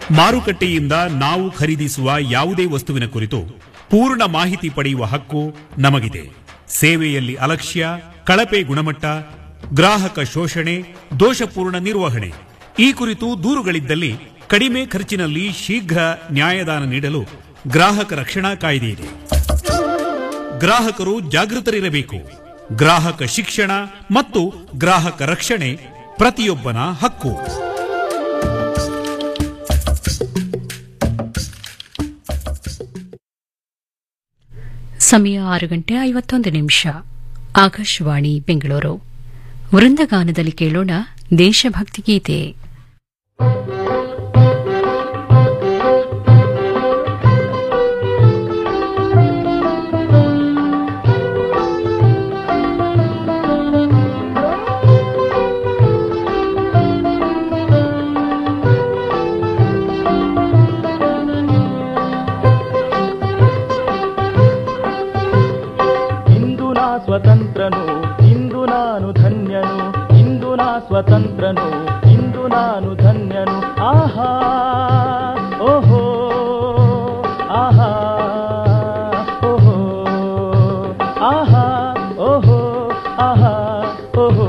ಮಾರುಕಟ್ಟೆಯಿಂದ ನಾವು ಖರೀದಿಸುವ ಯಾವುದೇ ವಸ್ತುವಿನ ಕುರಿತು ಪೂರ್ಣ ಮಾಹಿತಿ ಪಡೆಯುವ ಹಕ್ಕು ನಮಗಿದೆ ಸೇವೆಯಲ್ಲಿ ಅಲಕ್ಷ್ಯ ಕಳಪೆ ಗುಣಮಟ್ಟ ಗ್ರಾಹಕ ಶೋಷಣೆ ದೋಷಪೂರ್ಣ ನಿರ್ವಹಣೆ ಈ ಕುರಿತು ದೂರುಗಳಿದ್ದಲ್ಲಿ ಕಡಿಮೆ ಖರ್ಚಿನಲ್ಲಿ ಶೀಘ್ರ ನ್ಯಾಯದಾನ ನೀಡಲು ಗ್ರಾಹಕ ರಕ್ಷಣಾ ಕಾಯ್ದೆ ಇದೆ ಗ್ರಾಹಕರು ಜಾಗೃತರಿರಬೇಕು ಗ್ರಾಹಕ ಶಿಕ್ಷಣ ಮತ್ತು ಗ್ರಾಹಕ ರಕ್ಷಣೆ ಪ್ರತಿಯೊಬ್ಬನ ಹಕ್ಕು ಸಮಯ ಆರು ಗಂಟೆ ಐವತ್ತೊಂದು ನಿಮಿಷ ಆಕಾಶವಾಣಿ ಬೆಂಗಳೂರು ವೃಂದಗಾನದಲ್ಲಿ ಕೇಳೋಣ ದೇಶಭಕ್ತಿ ಗೀತೆ ಇಂದು ನಾ ಸ್ವತಂತ್ರನು ಇಂದು ನಾನು ಧನ್ಯನು ಇಂದು ನಾ ಸ್ವತಂತ್ರನು ಇಂದು ನಾನು ಧನ್ಯನು ಆಹಾ ಓಹೋ ಆಹಾ ಓಹೋ ಆಹಾ ಓಹೋ ಆಹಾ ಓಹೋ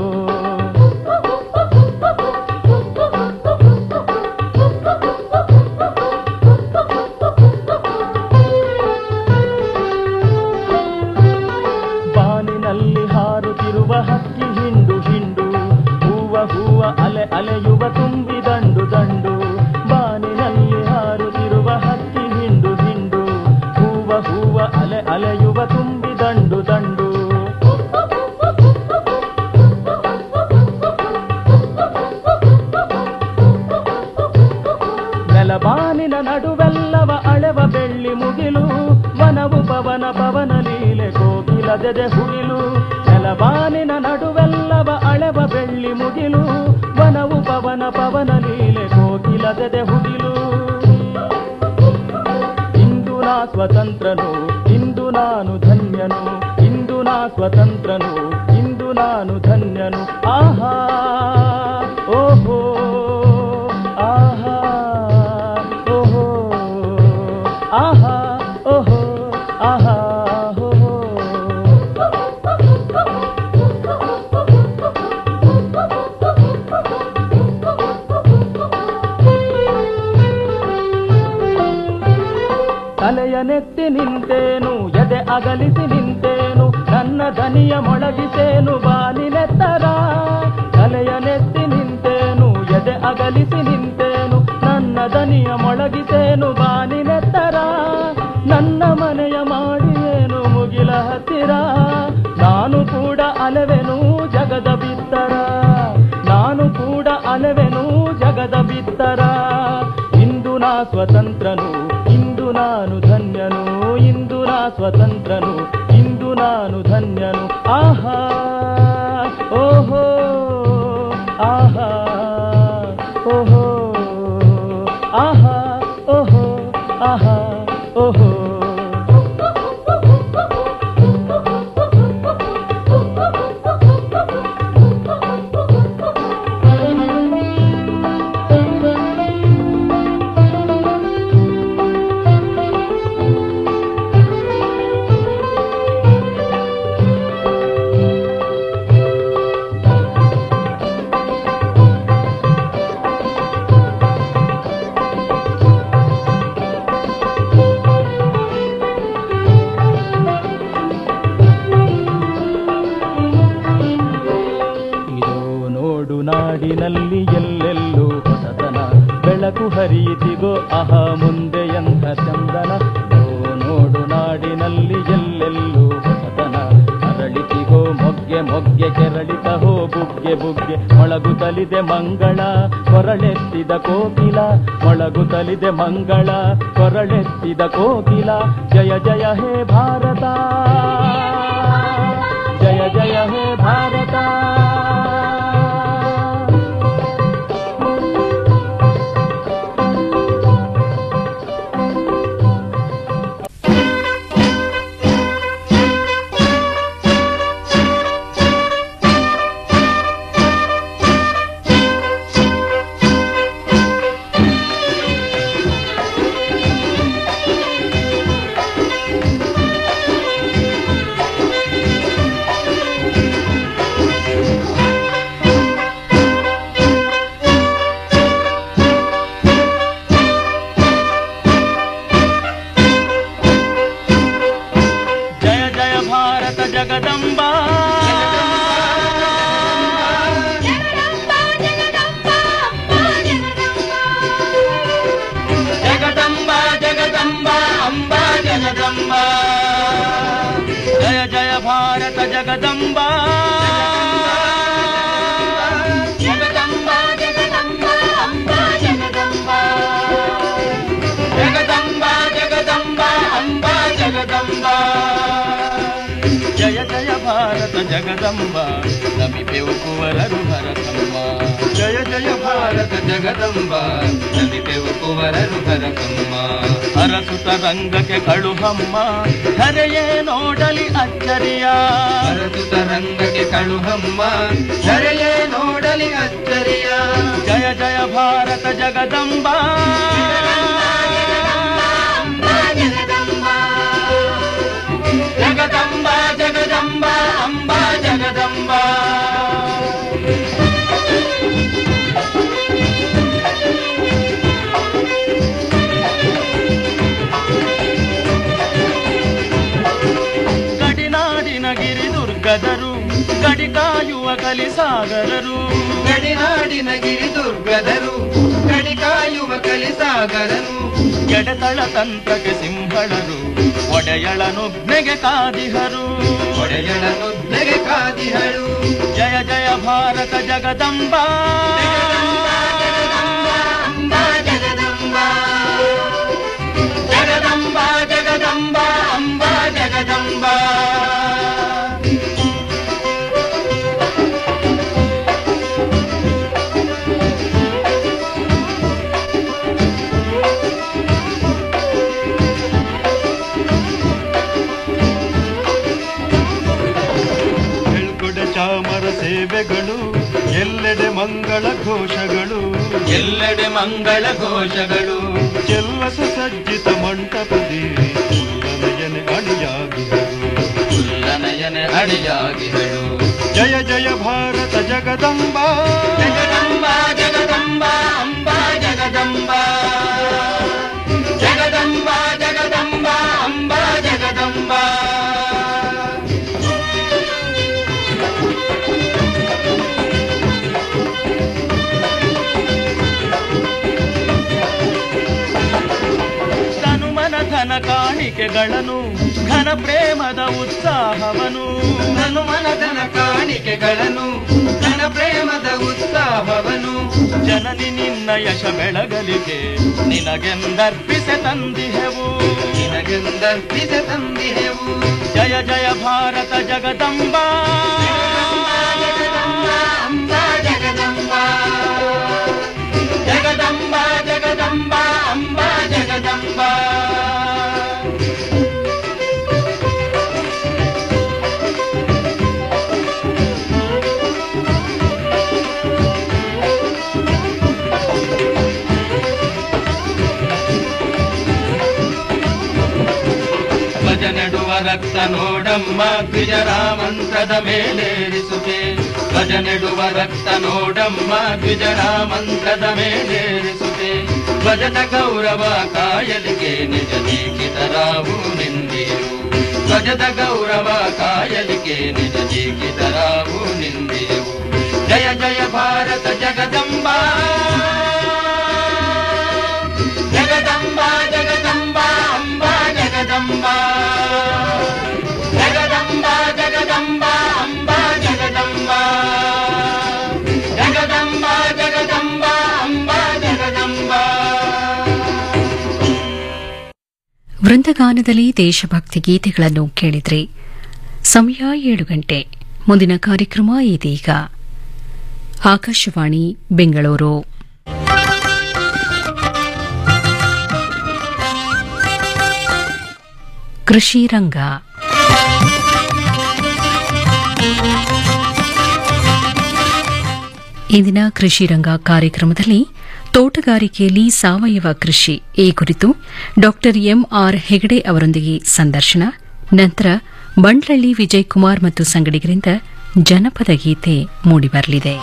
ಬಾನಿನಲ್ಲಿ ಹಾರುತ್ತಿರುವ ಹಕ್ಕಿ ಹಿಂಡು ಹಿಂಡು ಹೂವ ಹೂವ ಅಲೆ ಅಲೆಯುವ ತುಂಬಿ ದಂಡು ದಂಡು ಬಾನಿನಲ್ಲಿ ಹಾರುತ್ತಿರುವ ಹಕ್ಕಿ ಹಿಂಡು ಹಿಂಡು ಹೂವ ಹೂವ ಅಲೆ ಅಲೆಯುವ ತುಂಬಿ ದಂಡು ದಂಡು ನೆಲಬಾನಿನ ನಡುವೆಲ್ಲವ ಅಳೆವ ಬೆಳ್ಳಿ ಮುಗಿಲು ವನವು ಪವನ ಪವನ ಲೀಲೆ ಕೋಗಿಲದೆದೆ ಹುಗಿಲು ನೆಲಬಾನಿನ ನಡುವೆಲ್ಲವ ಅಳೆವ ಬೆಳ್ಳಿ ಮುಗಿಲು ವನವು ಪವನ ಪವನ ಲೀಲೆ ಕೋಗಿಲದೆದೆ ಹುಗಿಲು ಇಂದು ನಾ ಸ್ವತಂತ್ರನು ಇಂದು ನಾನು ಧನ್ಯನು ಇಂದು ನಾ ಸ್ವತಂತ್ರನು ಇಂದು ನಾನು ಧನ್ಯನು ಆಹಾ ಓಹೋ ಆಹಾ ಓಹೋ ಆಹಾ ಓಹೋ ಆಹಾ ಓಹೋ ತಲೆಯ ನೆತ್ತಿ ನಿಂತೇನು ಎದೆ ಅಗಲಿಸಿ ನಿಂತೇನು ನನ್ನ ದನಿಯ ಮೊಳಗಿಸೇನು ಬಾನಿನೆತ್ತರ ತಲೆಯ ನೆತ್ತಿ ನಿಂತೇನು ಎದೆ ಅಗಲಿಸಿ ನಿಂತೇನು ನನ್ನ ದನಿಯ ಮೊಳಗಿಸೇನು ಬಾನಿನೆತ್ತರ ನನ್ನ ಮನೆಯ ಮಾಡಿಯೇನು ಮುಗಿಲ ಹತ್ತಿರ ನಾನು ಕೂಡ ಅಲೆವೆನು ಜಗದ ಬಿತ್ತರ ನಾನು ಕೂಡ ಅಲೆವೆನು ಜಗದ ಬಿತ್ತರ ಇಂದು ನಾ ಸ್ವತಂತ್ರನು ಇಂದು ನಾನು ಧನ್ಯನು ಇಂದು ನಾ ಸ್ವತಂತ್ರನು ಇಂದು ನಾನು ಧನ್ಯನು ಆಹಾ ಓಹೋ ಆಹಾ ಓಹೋ ಆಹಾ ಓಹೋ ಆಹಾ ಓಹೋ ಇದೋ ನೋಡು ನಾಡಿನಲ್ಲಿ ಎಲ್ಲೆಲ್ಲೂ ಹೊಸತನ ಬೆಳಕು ಹರಿಯಿತಿಗೋ ಅಹ ಮುಂದೆ ಎಂಥ ಚಂದನ ಇದೋ ನೋಡು ನಾಡಿನಲ್ಲಿ ಎಲ್ಲೆಲ್ಲೂ ಹೊಸತನ ಅರಳಿತಿಗೋ ಮೊಗ್ಗೆ ಮೊಗ್ಗೆ ಕೆರಳಿತ ಹೋ ಬುಗ್ಗೆ ಬುಗ್ಗೆ ಮೊಳಗುತ್ತಲಿದೆ ಮಂಗಳ ಕೊರಳೆತ್ತಿದ ಕೋಕಿಲ ಮೊಳಗುತ್ತಲಿದೆ ಮಂಗಳ ಕೊರಳೆತ್ತಿದ ಕೋಕಿಲ ಜಯ ಜಯ ಹೇ ಭಾರತ ಜಯ ಜಯ ಹೇ ಭಾರತ ಜಗದಂಬ ಜಗದಂಬ ಜಗದಂಬ ಅಂಬ ಜಗದಂಬ ಜಗದಂಬ ಜಗದಂಬ ಅಂಬ ಜಗದಂಬ ಜಯ ಜಯ ಭಾರತ ಜಗದಂಬ ನಮಿಪೆವು ಕುವರರು ಭರತಮ್ಮ ಜಯ ಜಯ ಭಾರತ ಜಗದಂಬ ನಮಿಪೆವು ಕುವರರು ಭರತಮ್ಮ ಅರಸುತ ರಂಗಕ್ಕೆ ಕಳುಹಮ್ಮ ಧರೆಯೇ ನೋಡಲಿ ಅಚ್ಚರಿಯ ಅರಸುತ ರಂಗಕ್ಕೆ ಕಳುಹಮ್ಮ ಧರೆಯೇ ನೋಡಲಿ ಅಚ್ಚರಿಯ ಜಯ ಜಯ ಭಾರತ ಜಗದಂಬ ಅಂಬ ಜಗದಂಬ ಜಗದಂಬ ಜಗದಂಬ ಅಂಬ ಜಗದಂಬ ಗಡಿನಾಡಿನ ಗಿರಿದುರ್ಗದರು ಗಡಿ ಕಾಯುವ ಕಲಿಸಾಗರರು ಗಡಿನಾಡಿನ ಗಿರಿ ದುರ್ಗದರು ಗಡಿ ಕಾಯುವ ಕಲಿಸಾಗರರು ಎಡೆತಳ ತಂತ್ರಕ್ಕೆ ಸಿಂಹಳರು ಒಡೆಯಳನುಗ್ನೆಗೆ ಕಾದಿಹರು ಒಡೆಯಳನುದ್ದೆಗೆ ಕಾದಿಹಳು ಜಯ ಜಯ ಭಾರತ ಜಗದಂಬ ಅಂಬ ಜಗದಂಬ ಜಗದಂಬ ಜಗದಂಬ ಅಂಬ ಜಗದಂಬ ಬೆಳ್ಕೊಡೆ ಚಾಮರ ಸೇವೆಗಳು ಎಲ್ಲೆಡೆ ಮಂಗಳ ಘೋಷಗಳು ಎಲ್ಲೆಡೆ ಮಂಗಳ ಘೋಷಗಳು ಎಲ್ಲ ಸುಸಜ್ಜಿತ ಮಂಟಪದಿ ಉಲ್ಲನಯನೆ ಅಣಿಯಾಗಿಹರು ಉಲ್ಲನಯನ ಅಡಿಯಾಗಿಹಳು ಜಯ ಜಯ ಭಾರತ ಜಗದಂಬ ಜಗದಂಬ ಜಗದಂಬ ಅಂಬ ಜಗದಂಬ ಜಗದಂಬ ಜಗದಂಬ ಅಂಬ ಜಗದಂಬ ತನುಮನ ಧನ ಕಾಣಿಕೆಗಳನ್ನು ಘನ ಪ್ರೇಮದ ಉತ್ಸಾಹವನು ಹನುಮನದನ ಕಾಣಿಕೆಗಳನ್ನು ಘನ ಪ್ರೇಮದ ಉತ್ಸಾಹವನು ಜನನಿ ನಿನ್ನ ಯಶ ಬೆಳಗಲಿಗೆ ನಿನಗೆಂದರ್ಪಿಸೆ ತಂದಿಹೆವು ನಿನಗೆಂದರ್ಪಿಸ ತಂದಿಹೆವು ಜಯ ಜಯ ಭಾರತ ಜಗದಂಬ ಅಂಬ ಜಗದಂಬ ಜಗದಂಬ ಜಗದಂಬ ಅಂಬ ಜಗದಂಬ ಭಜನೆಡುವ ರಕ್ತ ನೋಡಮ್ಮ ದ್ವಿಜರಾಮಂತ್ರದ ಮೇಲೇರಿಸುವೆ ಭಜನೆಡುವ ರಕ್ತ ನೋಡಮ್ಮ ದ್ವಿಜರಾಮಂತ್ರದ ಮೇಲೇರಿಸುವೆ ಭಜದ ಗೌರವ ಕಾಯಲಿಗೆ ನಿಜ ದೀಕ್ಷಿತರಾವು ನಿಂದಿರು ಧ್ವಜದ ಗೌರವ ಕಾಯಲಿಗೆ ನಿಜ ದೀಕ್ಷಿತರಾವು ನಿಂದಿರು ಜಯ ಜಯ ಭಾರತ ಜಗದಂಬ ಜಗದಂಬ ಜಗದಂಬ ಅಂಬ ಜಗದಂಬ ಜಗದಂಬ ಜಗದಂಬ ಅಂಬ ಜಗದಂಬ ಜಗದಂಬ ಜಗದಂಬ ಅಂಬ ಜಗದಂಬ ವೃಂದಗಾನದಲ್ಲಿ ದೇಶಭಕ್ತಿ ಗೀತೆಗಳನ್ನು ಕೇಳಿದ್ರಿ ಸಮಯ ಏಳು ಗಂಟೆ ಮುಂದಿನ ಕಾರ್ಯಕ್ರಮ ಇದೀಗ ಆಕಾಶವಾಣಿ ಬೆಂಗಳೂರು ಕೃಷಿ ರಂಗ ಇಂದಿನ ಕೃಷಿ ರಂಗ ಕಾರ್ಯಕ್ರಮದಲ್ಲಿ ತೋಟಗಾರಿಕೆಯಲ್ಲಿ ಸಾವಯವ ಕೃಷಿ ಈ ಕುರಿತು ಡಾಕ್ಟರ್ ಎಂಆರ್ ಹೆಗಡೆ ಅವರೊಂದಿಗೆ ಸಂದರ್ಶನ ನಂತರ ಬಂಡ್ಲಳ್ಳಿ ವಿಜಯ್ ಕುಮಾರ್ ಮತ್ತು ಸಂಗಡಿಗರಿಂದ ಜನಪದ ಗೀತೆ ಮೂಡಿಬರಲಿದೆ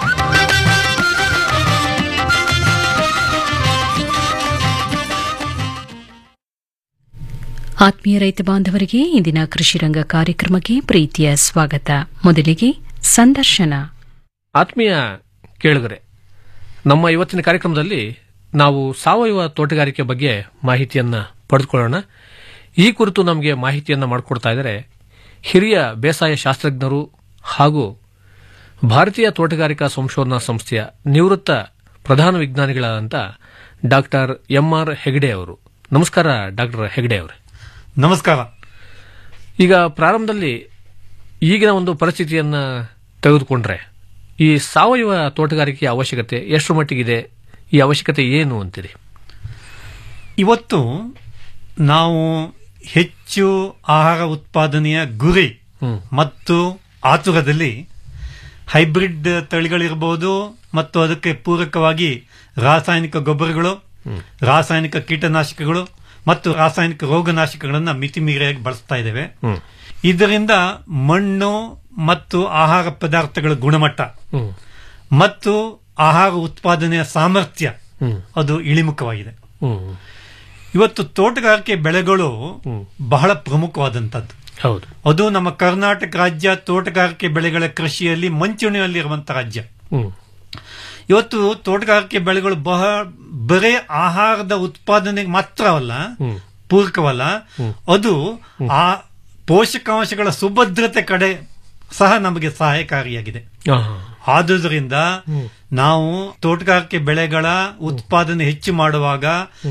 ಆತ್ಮೀಯ ರೈತ ಬಾಂಧವರಿಗೆ ಇಂದಿನ ಕೃಷಿ ರಂಗ ಕಾರ್ಯಕ್ರಮಕ್ಕೆ ಪ್ರೀತಿಯ ಸ್ವಾಗತ ಮೊದಲಿಗೆ ಸಂದರ್ಶನ ಆತ್ಮೀಯ ಕೇಳುಗರೆ ನಮ್ಮ ಇವತ್ತಿನ ಕಾರ್ಯಕ್ರಮದಲ್ಲಿ ನಾವು ಸಾವಯವ ತೋಟಗಾರಿಕೆ ಬಗ್ಗೆ ಮಾಹಿತಿಯನ್ನ ಪಡೆದುಕೊಳ್ಳೋಣ ಈ ಕುರಿತು ನಮಗೆ ಮಾಹಿತಿಯನ್ನ ಮಾಡಿಕೊಡ್ತಾ ಇದ್ದಾರೆ ಹಿರಿಯ ಬೇಸಾಯ ಶಾಸ್ತ್ರಜ್ಞರು ಹಾಗೂ ಭಾರತೀಯ ತೋಟಗಾರಿಕಾ ಸಂಶೋಧನಾ ಸಂಸ್ಥೆಯ ನಿವೃತ್ತ ಪ್ರಧಾನ ವಿಜ್ಞಾನಿಗಳಾದಂಥ ಡಾಕ್ಟರ್ ಎಂ ಆರ್ ಹೆಗಡೆ ಅವರು ನಮಸ್ಕಾರ ಡಾಕ್ಟರ್ ಹೆಗಡೆ ಅವರೇ ನಮಸ್ಕಾರ ಈಗ ಪ್ರಾರಂಭದಲ್ಲಿ ಈಗಿನ ಒಂದು ಪರಿಸ್ಥಿತಿಯನ್ನ ತೆಗೆದುಕೊಂಡ್ರೆ ಈ ಸಾವಯವ ತೋಟಗಾರಿಕೆಯ ಅವಶ್ಯಕತೆ ಎಷ್ಟು ಮಟ್ಟಿಗಿದೆ ಈ ಅವಶ್ಯಕತೆ ಏನು ಅಂತೀರಿ ಇವತ್ತು ನಾವು ಹೆಚ್ಚು ಆಹಾರ ಉತ್ಪಾದನೆಯ ಗುರಿ ಹ್ಮ್. ಮತ್ತು ಆತುರದಲ್ಲಿ ಹೈಬ್ರಿಡ್ ತಳಿಗಳಿರ್ಬೋದು ಮತ್ತು ಅದಕ್ಕೆ ಪೂರಕವಾಗಿ ರಾಸಾಯನಿಕ ಗೊಬ್ಬರಗಳು ರಾಸಾಯನಿಕ ಕೀಟನಾಶಕಗಳು ಮತ್ತು ರಾಸಾಯನಿಕ ರೋಗನಾಶಕಗಳನ್ನು ಮಿತಿಮೀರಿಯಾಗಿ ಬಳಸ್ತಾ ಇದ್ದೇವೆ ಹ್ಮ್. ಇದರಿಂದ ಮಣ್ಣು ಮತ್ತು ಆಹಾರ ಪದಾರ್ಥಗಳ ಗುಣಮಟ್ಟ ಹ್ಮ್. ಮತ್ತು ಆಹಾರ ಉತ್ಪಾದನೆಯ ಸಾಮರ್ಥ್ಯ ಹ್ಮ್. ಅದು ಇಳಿಮುಖವಾಗಿದೆ ಹ್ಮ್. ಇವತ್ತು ತೋಟಗಾರಿಕೆ ಬೆಳೆಗಳು ಬಹಳ ಪ್ರಮುಖವಾದಂತದ್ದು ಹೌದು ಅದು ನಮ್ಮ ಕರ್ನಾಟಕ ರಾಜ್ಯ ತೋಟಗಾರಿಕೆ ಬೆಳೆಗಳ ಕೃಷಿಯಲ್ಲಿ ಮಂಚೂಣಿಯಲ್ಲಿರುವಂತಹ ರಾಜ್ಯ ಹ್ಮ್. ಇವತ್ತು ತೋಟಗಾರಿಕೆ ಬೆಳೆಗಳು ಬಹ ಬರೇ ಆಹಾರದ ಉತ್ಪಾದನೆಗೆ ಮಾತ್ರವಲ್ಲ ಹ್ಮ್. ಪೂರಕವಲ್ಲ ಅದು ಆ ಪೋಷಕಾಂಶಗಳ ಸುಭದ್ರತೆ ಕಡೆ ಸಹ ನಮಗೆ ಸಹಾಯಕಾರಿಯಾಗಿದೆ ಆಹಾ. ಆದುದರಿಂದ ನಾವು ತೋಟಗಾರಿಕೆ ಬೆಳೆಗಳ ಉತ್ಪಾದನೆ ಹೆಚ್ಚು ಮಾಡುವಾಗ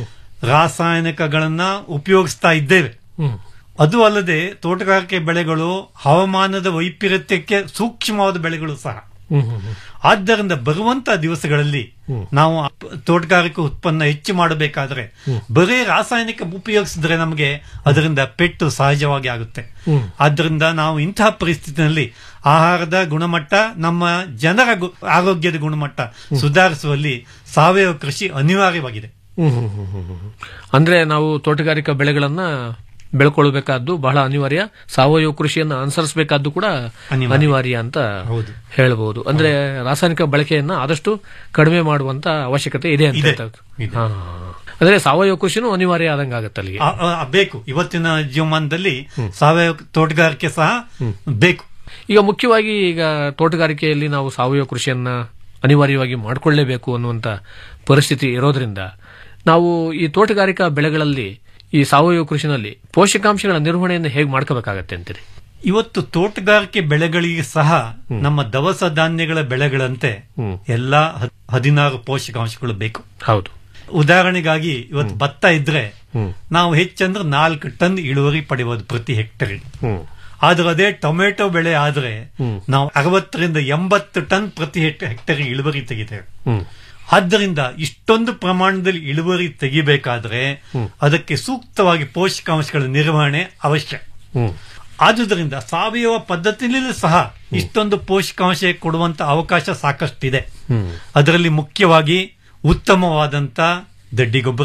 ರಾಸಾಯನಿಕಗಳನ್ನ ಉಪಯೋಗಿಸ್ತಾ ಇದ್ದೇವೆ ಹ್ಮ್. ಅದು ಅಲ್ಲದೆ ತೋಟಗಾರಿಕೆ ಬೆಳೆಗಳು ಹವಾಮಾನದ ವೈಪರೀತ್ಯಕ್ಕೆ ಸೂಕ್ಷ್ಮವಾದ ಬೆಳೆಗಳು ಸಹ ಹ್ಮ್. ಹ್ಮ್. ಹ್ಮ್. ಆದ್ದರಿಂದ ಬರುವಂತ ದಿವಸಗಳಲ್ಲಿ ನಾವು ಆ ಪ- ತೋಟಗಾರಿಕೆ ಉತ್ಪನ್ನ ಹೆಚ್ಚು ಮಾಡಬೇಕಾದ್ರೆ ಬರೀ ರಾಸಾಯನಿಕ ಉಪಯೋಗಿಸಿದ್ರೆ ನಮಗೆ ಅದರಿಂದ ಪೆಟ್ಟು ಸಹಜವಾಗಿ ಆಗುತ್ತೆ ಹ್ಮ್. ಆದ್ದರಿಂದ ನಾವು ಇಂತಹ ಪರಿಸ್ಥಿತಿಯಲ್ಲಿ ಆಹಾರದ ಗುಣಮಟ್ಟ ನಮ್ಮ ಜನರ ಗು- ಆರೋಗ್ಯದ ಗುಣಮಟ್ಟ ಸುಧಾರಿಸುವಲ್ಲಿ ಸಾವಯವ ಕೃಷಿ ಅನಿವಾರ್ಯವಾಗಿದೆ ಹ್ಮ್. ಹ್ಮ್. ಹ್ಮ್. ಹ್ಮ್. ಹ್ಮ್. ಅಂದ್ರೆ ನಾವು ತೋಟಗಾರಿಕಾ ಬೆಳೆಗಳನ್ನ ಬೆಳ್ಕೊಳ್ಬೇಕಾದ್ದು ಬಹಳ ಅನಿವಾರ್ಯ ಸಾವಯವ ಕೃಷಿಯನ್ನ ಅನುಸರಿಸಬೇಕಾದ್ದು ಕೂಡ ಅನಿವಾರ್ಯ. ಅನಿವಾರ್ಯ ಅಂತ ಹೌದು. ಹೇಳಬಹುದು ಅಂದ್ರೆ ರಾಸಾಯನಿಕ ಬಳಕೆಯನ್ನ ಆದಷ್ಟು ಕಡಿಮೆ ಮಾಡುವಂತ ಅವಶ್ಯಕತೆ ಇದೆ ಅಂತ ಇದೆ. ಹೇಳ್ತಾ- ಇದೆ. ಹಾ. ಅಂದ್ರೆ ಸಾವಯವ ಕೃಷಿನೂ ಅನಿವಾರ್ಯ ಆದಂಗ ಆಗತ್ತೆ ಅಲ್ಲಿಗೆ ಆ- ಆ- ಬೇಕು ಇವತ್ತಿನ ಜೀವಮಾನದಲ್ಲಿ ಸಾವಯವ ತೋಟಗಾರಿಕೆ ಸಹ ಬೇಕು ಈಗ ಮುಖ್ಯವಾಗಿ ಈಗ ತೋಟಗಾರಿಕೆಯಲ್ಲಿ ನಾವು ಸಾವಯವ ಕೃಷಿಯನ್ನ ಅನಿವಾರ್ಯವಾಗಿ ಮಾಡಿಕೊಳ್ಳಲೇಬೇಕು ಅನ್ನುವಂತ ಪರಿಸ್ಥಿತಿ ಇರೋದ್ರಿಂದ ನಾವು ಈ ತೋಟಗಾರಿಕಾ ಬೆಳೆಗಳಲ್ಲಿ ಈ ಸಾವಯವ ಕೃಷಿನಲ್ಲಿ ಪೋಷಕಾಂಶಗಳ ನಿರ್ವಹಣೆಯನ್ನು ಹೇಗೆ ಮಾಡ್ಕೋಬೇಕಾಗತ್ತೆ ಅಂತೀರಿ ಇವತ್ತು ತೋಟಗಾರಿಕೆ ಬೆಳೆಗಳಿಗೆ ಸಹ ನಮ್ಮ ದವಸ ಧಾನ್ಯಗಳ ಬೆಳೆಗಳಂತೆ ಹ್ಮ್. ಎಲ್ಲಾ ಹ- ಹದಿನಾರು ಪೋಷಕಾಂಶಗಳು ಬೇಕು ಹೌದು ಉದಾಹರಣೆಗಾಗಿ ಇವತ್ತು ಭತ್ತ ಇದ್ರೆ ಹ್ಮ್. ನಾವು ಹೆಚ್ಚಂದ್ರೆ ನಾಲ್ಕು ಟನ್ ಇಳುವರಿ ಪಡೆಯಬಹುದು ಪ್ರತಿ ಹೆಕ್ಟರ್ಗೆ ಹ್ಮ್ ಆದ್ರೆ ಅದೇ ಟೊಮೆಟೊ ಬೆಳೆ ಆದ್ರೆ ನಾವು ಅರವತ್ತರಿಂದ ಎಂಬತ್ತು ಟನ್ ಪ್ರತಿ ಹೆಕ್ಟರ್ ಇಳುವರಿ ತೆಗಿತೇವೆ ಹ್ಮ್ ಆದ್ದರಿಂದ ಇಷ್ಟೊಂದು ಪ್ರಮಾಣದಲ್ಲಿ ಇಳುವರಿ ತೆಗಿಬೇಕಾದ್ರೆ ಅದಕ್ಕೆ ಸೂಕ್ತವಾಗಿ ಪೋಷಕಾಂಶಗಳ ನಿರ್ವಹಣೆ ಅವಶ್ಯ ಹ್ಮ್ ಆದುದರಿಂದ ಸಾವಯವ ಪದ್ಧತಿಯಲ್ಲಿ ಸಹ ಇಷ್ಟೊಂದು ಪೋಷಕಾಂಶ ಕೊಡುವಂತ ಅವಕಾಶ ಸಾಕಷ್ಟಿದೆ ಹ್ಮ್ ಅದರಲ್ಲಿ ಮುಖ್ಯವಾಗಿ ಉತ್ತಮವಾದಂತ ದಡ್ಡಿ ಗೊಬ್ಬರ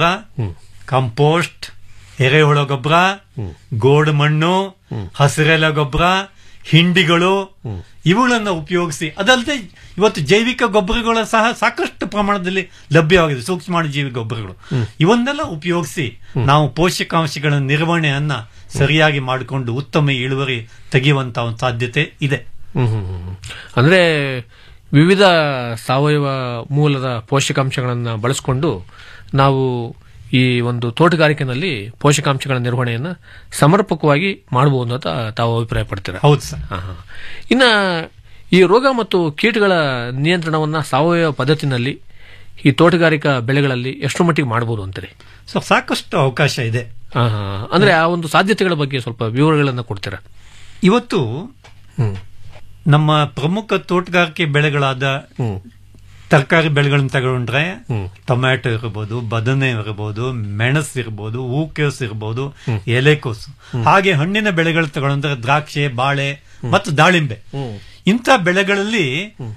ಕಂಪೋಸ್ಟ್ ಎರೆಹುಳ ಗೊಬ್ಬರ ಗೋಡು ಮಣ್ಣು ಹಸಿರೆಲೆ ಗೊಬ್ಬರ ಹಿಂಡಿಗಳು ಇವುಗಳನ್ನು ಉಪಯೋಗಿಸಿ ಅದಲ್ಲದೆ ಇವತ್ತು ಜೈವಿಕ ಗೊಬ್ಬರಗಳು ಸಹ ಸಾಕಷ್ಟು ಪ್ರಮಾಣದಲ್ಲಿ ಲಭ್ಯವಾಗಿದೆ ಸೂಕ್ಷ್ಮಾಣುಜೀವಿ ಗೊಬ್ಬರಗಳು ಇವನ್ನೆಲ್ಲ ಉಪಯೋಗಿಸಿ ನಾವು ಪೋಷಕಾಂಶಗಳ ನಿರ್ವಹಣೆಯನ್ನ ಸರಿಯಾಗಿ ಮಾಡಿಕೊಂಡು ಉತ್ತಮ ಇಳುವರಿ ತೆಗೆಯುವಂತ ಒಂದು ಸಾಧ್ಯತೆ ಇದೆ ಹ್ಮ್ ಹ್ಮ್ ಹ್ಮ್. ಅಂದ್ರೆ ವಿವಿಧ ಸಾವಯವ ಮೂಲದ ಪೋಷಕಾಂಶಗಳನ್ನು ಬಳಸಿಕೊಂಡು ನಾವು ಈ ಒಂದು ತೋಟಗಾರಿಕೆನಲ್ಲಿ ಪೋಷಕಾಂಶಗಳ ನಿರ್ವಹಣೆಯನ್ನು ಸಮರ್ಪಕವಾಗಿ ಮಾಡಬಹುದು ಅಂತ ತಾವು ಅಭಿಪ್ರಾಯ ಪಡ್ತೀರಾ ಹೌದು ಸರ್ ಆಹಾ. ಇನ್ನ ಈ ರೋಗ ಮತ್ತು ಕೀಟಗಳ ನಿಯಂತ್ರಣವನ್ನ ಸಾವಯವ ಪದ್ಧತಿನಲ್ಲಿ ಈ ತೋಟಗಾರಿಕಾ ಬೆಳೆಗಳಲ್ಲಿ ಎಷ್ಟು ಮಟ್ಟಿಗೆ ಮಾಡಬಹುದು ಅಂತೀರಿ ಸೊ ಸಾಕಷ್ಟು ಅವಕಾಶ ಇದೆ ಆಹಾ. ಅಂದ್ರೆ ಆ ಒಂದು ಸಾಧ್ಯತೆಗಳ ಬಗ್ಗೆ ಸ್ವಲ್ಪ ವಿವರಗಳನ್ನು ಕೊಡ್ತೀರಾ ಇವತ್ತು ಹ್ಮ್ ನಮ್ಮ ಪ್ರಮುಖ ತೋಟಗಾರಿಕೆ ಬೆಳೆಗಳಾದ ಹ್ಮ್ ತರಕಾರಿ ಬೆಳೆಗಳನ್ನ ತಗೊಂಡ್ರೆ ಹ್ಮ್. ಟೊಮ್ಯಾಟೊ ಇರಬಹುದು ಬದನೆ ಇರಬಹುದು ಮೆಣಸು ಇರಬಹುದು ಹೂಕೋಸು ಇರಬಹುದು ಎಲೆಕೋಸು ಹಾಗೆ ಹಣ್ಣಿನ ಬೆಳೆಗಳು ತಗೊಂಡ್ರೆ ದ್ರಾಕ್ಷೆ ಬಾಳೆ ಮತ್ತು ದಾಳಿಂಬೆ ಇಂಥ ಬೆಳೆಗಳಲ್ಲಿ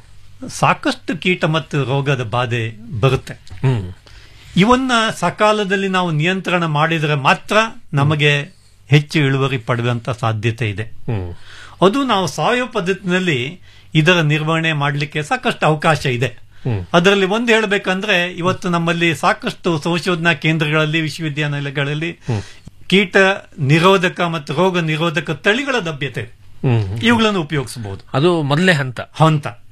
ಸಾಕಷ್ಟು ಕೀಟ ಮತ್ತು ರೋಗದ ಬಾಧೆ ಬರುತ್ತೆ ಹ್ಮ್ ಇವನ್ನ ಸಕಾಲದಲ್ಲಿ ನಾವು ನಿಯಂತ್ರಣ ಮಾಡಿದರೆ ಮಾತ್ರ ನಮಗೆ ಹೆಚ್ಚು ಇಳುವರಿ ಪಡೆಯುವಂತ ಸಾಧ್ಯತೆ ಇದೆ ಹ್ಮ್ ಅದು ನಾವು ಸಾವಯವ ಪದ್ಧತಿನಲ್ಲಿ ಇದರ ನಿರ್ವಹಣೆ ಮಾಡಲಿಕ್ಕೆ ಸಾಕಷ್ಟು ಅವಕಾಶ ಇದೆ ಹ್ಮ್. ಅದರಲ್ಲಿ ಒಂದು ಹೇಳಬೇಕಂದ್ರೆ ಇವತ್ತು ನಮ್ಮಲ್ಲಿ ಸಾಕಷ್ಟು ಸಂಶೋಧನಾ ಕೇಂದ್ರಗಳಲ್ಲಿ ವಿಶ್ವವಿದ್ಯಾನಿಲಯಗಳಲ್ಲಿ ಕೀಟ ನಿರೋಧಕ ಮತ್ತು ರೋಗ ನಿರೋಧಕ ತಳಿಗಳ ಲಭ್ಯತೆ ಇದೆ. ಹ್ಮ್ ಇವುಗಳನ್ನು ಉಪಯೋಗಿಸಬಹುದು ಅದು ಮೊದಲೇ ಹಂತ ಹಂತ ಹ್ಮ್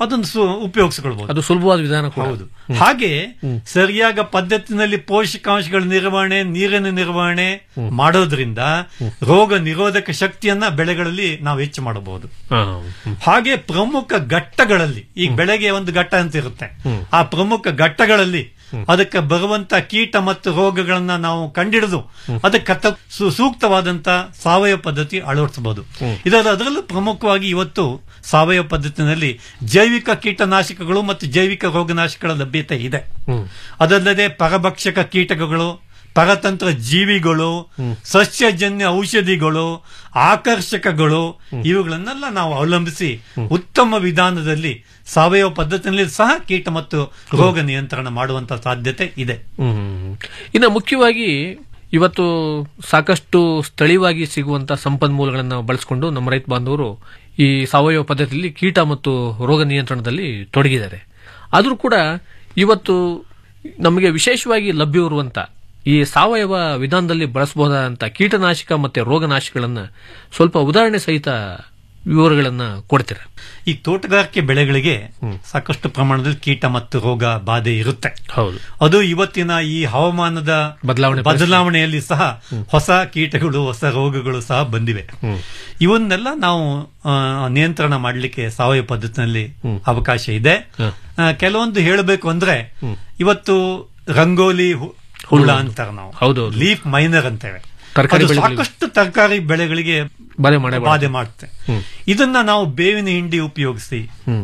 ಅದನ್ನು ಸು- ಉಪಯೋಗಿಸ್ಕೊಳ್ಬಹುದು ಅದು ಸುಲಭವಾದ ವಿಧಾನ ಕೂಡ ಹೌದು ಹಾಗೆ ಸರಿಯಾದ ಪದ್ಧತಿನಲ್ಲಿ ಪೋಷಕಾಂಶಗಳ ನಿರ್ವಹಣೆ ನೀರಿನ ನಿರ್ವಹಣೆ ಮಾಡೋದ್ರಿಂದ ರೋಗ ನಿರೋಧಕ ಶಕ್ತಿಯನ್ನ ಬೆಳೆಗಳಲ್ಲಿ ನಾವು ಹೆಚ್ಚು ಮಾಡಬಹುದು ಹಾ, ಹ್ಮ್. ಹಾಗೆ ಪ್ರಮುಖ ಘಟ್ಟಗಳಲ್ಲಿ ಈಗ ಬೆಳೆಗೆ ಒಂದು ಘಟ್ಟ ಅಂತ ಇರುತ್ತೆ ಆ ಪ್ರಮುಖ ಘಟ್ಟಗಳಲ್ಲಿ ಅದಕ್ಕೆ ಬರುವಂತ ಕೀಟ ಮತ್ತು ರೋಗಗಳನ್ನ ನಾವು ಕಂಡಿಡಿದು ಅದಕ್ಕೆ ತ- ಸು- ಸೂಕ್ತವಾದಂತ ಸಾವಯವ ಪದ್ಧತಿ ಅಳವಡಿಸಬಹುದು ಇದರ ಅದರಲ್ಲೂ ಪ್ರಮುಖವಾಗಿ ಇವತ್ತು ಸಾವಯವ ಪದ್ಧತಿನಲ್ಲಿ ಜೈವಿಕ ಕೀಟನಾಶಕಗಳು ಮತ್ತು ಜೈವಿಕ ರೋಗನಾಶಕಗಳ ಲಭ್ಯತೆ ಇದೆ ಅದಲ್ಲದೆ ಪರಭಕ್ಷಕ ಕೀಟಕಗಳು ಪರತಂತ್ರ ಜೀವಿಗಳು ಸಸ್ಯಜನ್ಯ ಔಷಧಿಗಳು ಆಕರ್ಷಕಗಳು ಇವುಗಳನ್ನೆಲ್ಲ ನಾವು ಅವಲಂಬಿಸಿ ಉತ್ತಮ ವಿಧಾನದಲ್ಲಿ ಸಾವಯವ ಪದ್ಧತಿಯಲ್ಲಿ ಸಹ ಕೀಟ ಮತ್ತು ರೋಗ ನಿಯಂತ್ರಣ ಮಾಡುವಂತ ಸಾಧ್ಯತೆ ಇದೆ ಹ್ಮ್. ಇನ್ನು ಮುಖ್ಯವಾಗಿ ಇವತ್ತು ಸಾಕಷ್ಟು ಸ್ಥಳೀಯವಾಗಿ ಸಿಗುವಂತಹ ಸಂಪನ್ಮೂಲಗಳನ್ನು ಬಳಸಿಕೊಂಡು ನಮ್ಮ ರೈತ ಬಾಂಧವರು ಈ ಸಾವಯವ ಪದ್ಧತಿಯಲ್ಲಿ ಕೀಟ ಮತ್ತು ರೋಗ ನಿಯಂತ್ರಣದಲ್ಲಿ ತೊಡಗಿದ್ದಾರೆ ಆದರೂ ಕೂಡ ಇವತ್ತು ನಮಗೆ ವಿಶೇಷವಾಗಿ ಲಭ್ಯವಿರುವಂತ ಈ ಸಾವಯವ ವಿಧಾನದಲ್ಲಿ ಬಳಸಬಹುದಾದಂಥ ಕೀಟನಾಶಕ ಮತ್ತೆ ರೋಗನಾಶಕಗಳನ್ನ ಸ್ವಲ್ಪ ಉದಾಹರಣೆ ಸಹಿತ ವಿವರಗಳನ್ನ ಕೊಡ್ತೀರಾ ಈ ತೋಟಗಾರಿಕೆ ಬೆಳೆಗಳಿಗೆ ಸಾಕಷ್ಟು ಪ್ರಮಾಣದಲ್ಲಿ ಕೀಟ ಮತ್ತು ರೋಗ ಬಾಧೆ ಇರುತ್ತೆ ಹೌದು ಅದು ಇವತ್ತಿನ ಈ ಹವಾಮಾನದ ಬದಲಾವಣೆ ಬದಲಾವಣೆಯಲ್ಲಿ ಸಹ ಹೊಸ ಕೀಟಗಳು ಹೊಸ ರೋಗಗಳು ಸಹ ಬಂದಿವೆ ಇವನ್ನೆಲ್ಲ ನಾವು ಆ, ನಿಯಂತ್ರಣ ಮಾಡಲಿಕ್ಕೆ ಸಾವಯವ ಪದ್ಧತಿನಲ್ಲಿ ಅವಕಾಶ ಇದೆ ಆ, ಕೆಲವೊಂದು ಹೇಳಬೇಕು ಅಂದ್ರೆ ಇವತ್ತು ರಂಗೋಲಿ ಹು- ಹುಳ ಅಂತಾರೆ ನಾವು ಹೌದೌದು. ಲೀಫ್ ಮೈನರ್ ಅಂತೇವೆ ತರಕಾರಿ ಅದು ಬೆಳೆಗಳಿಗೆ- ಸಾಕಷ್ಟು ತರಕಾರಿ ಬೆಳೆಗಳಿಗೆ ಬಾಧೆ ಮಾಡೇ ಬಾಧೆ ಮಾಡುತ್ತೆ ಇದನ್ನ ನಾವು ಬೇವಿನ ಹಿಂಡಿ ಉಪಯೋಗಿಸಿ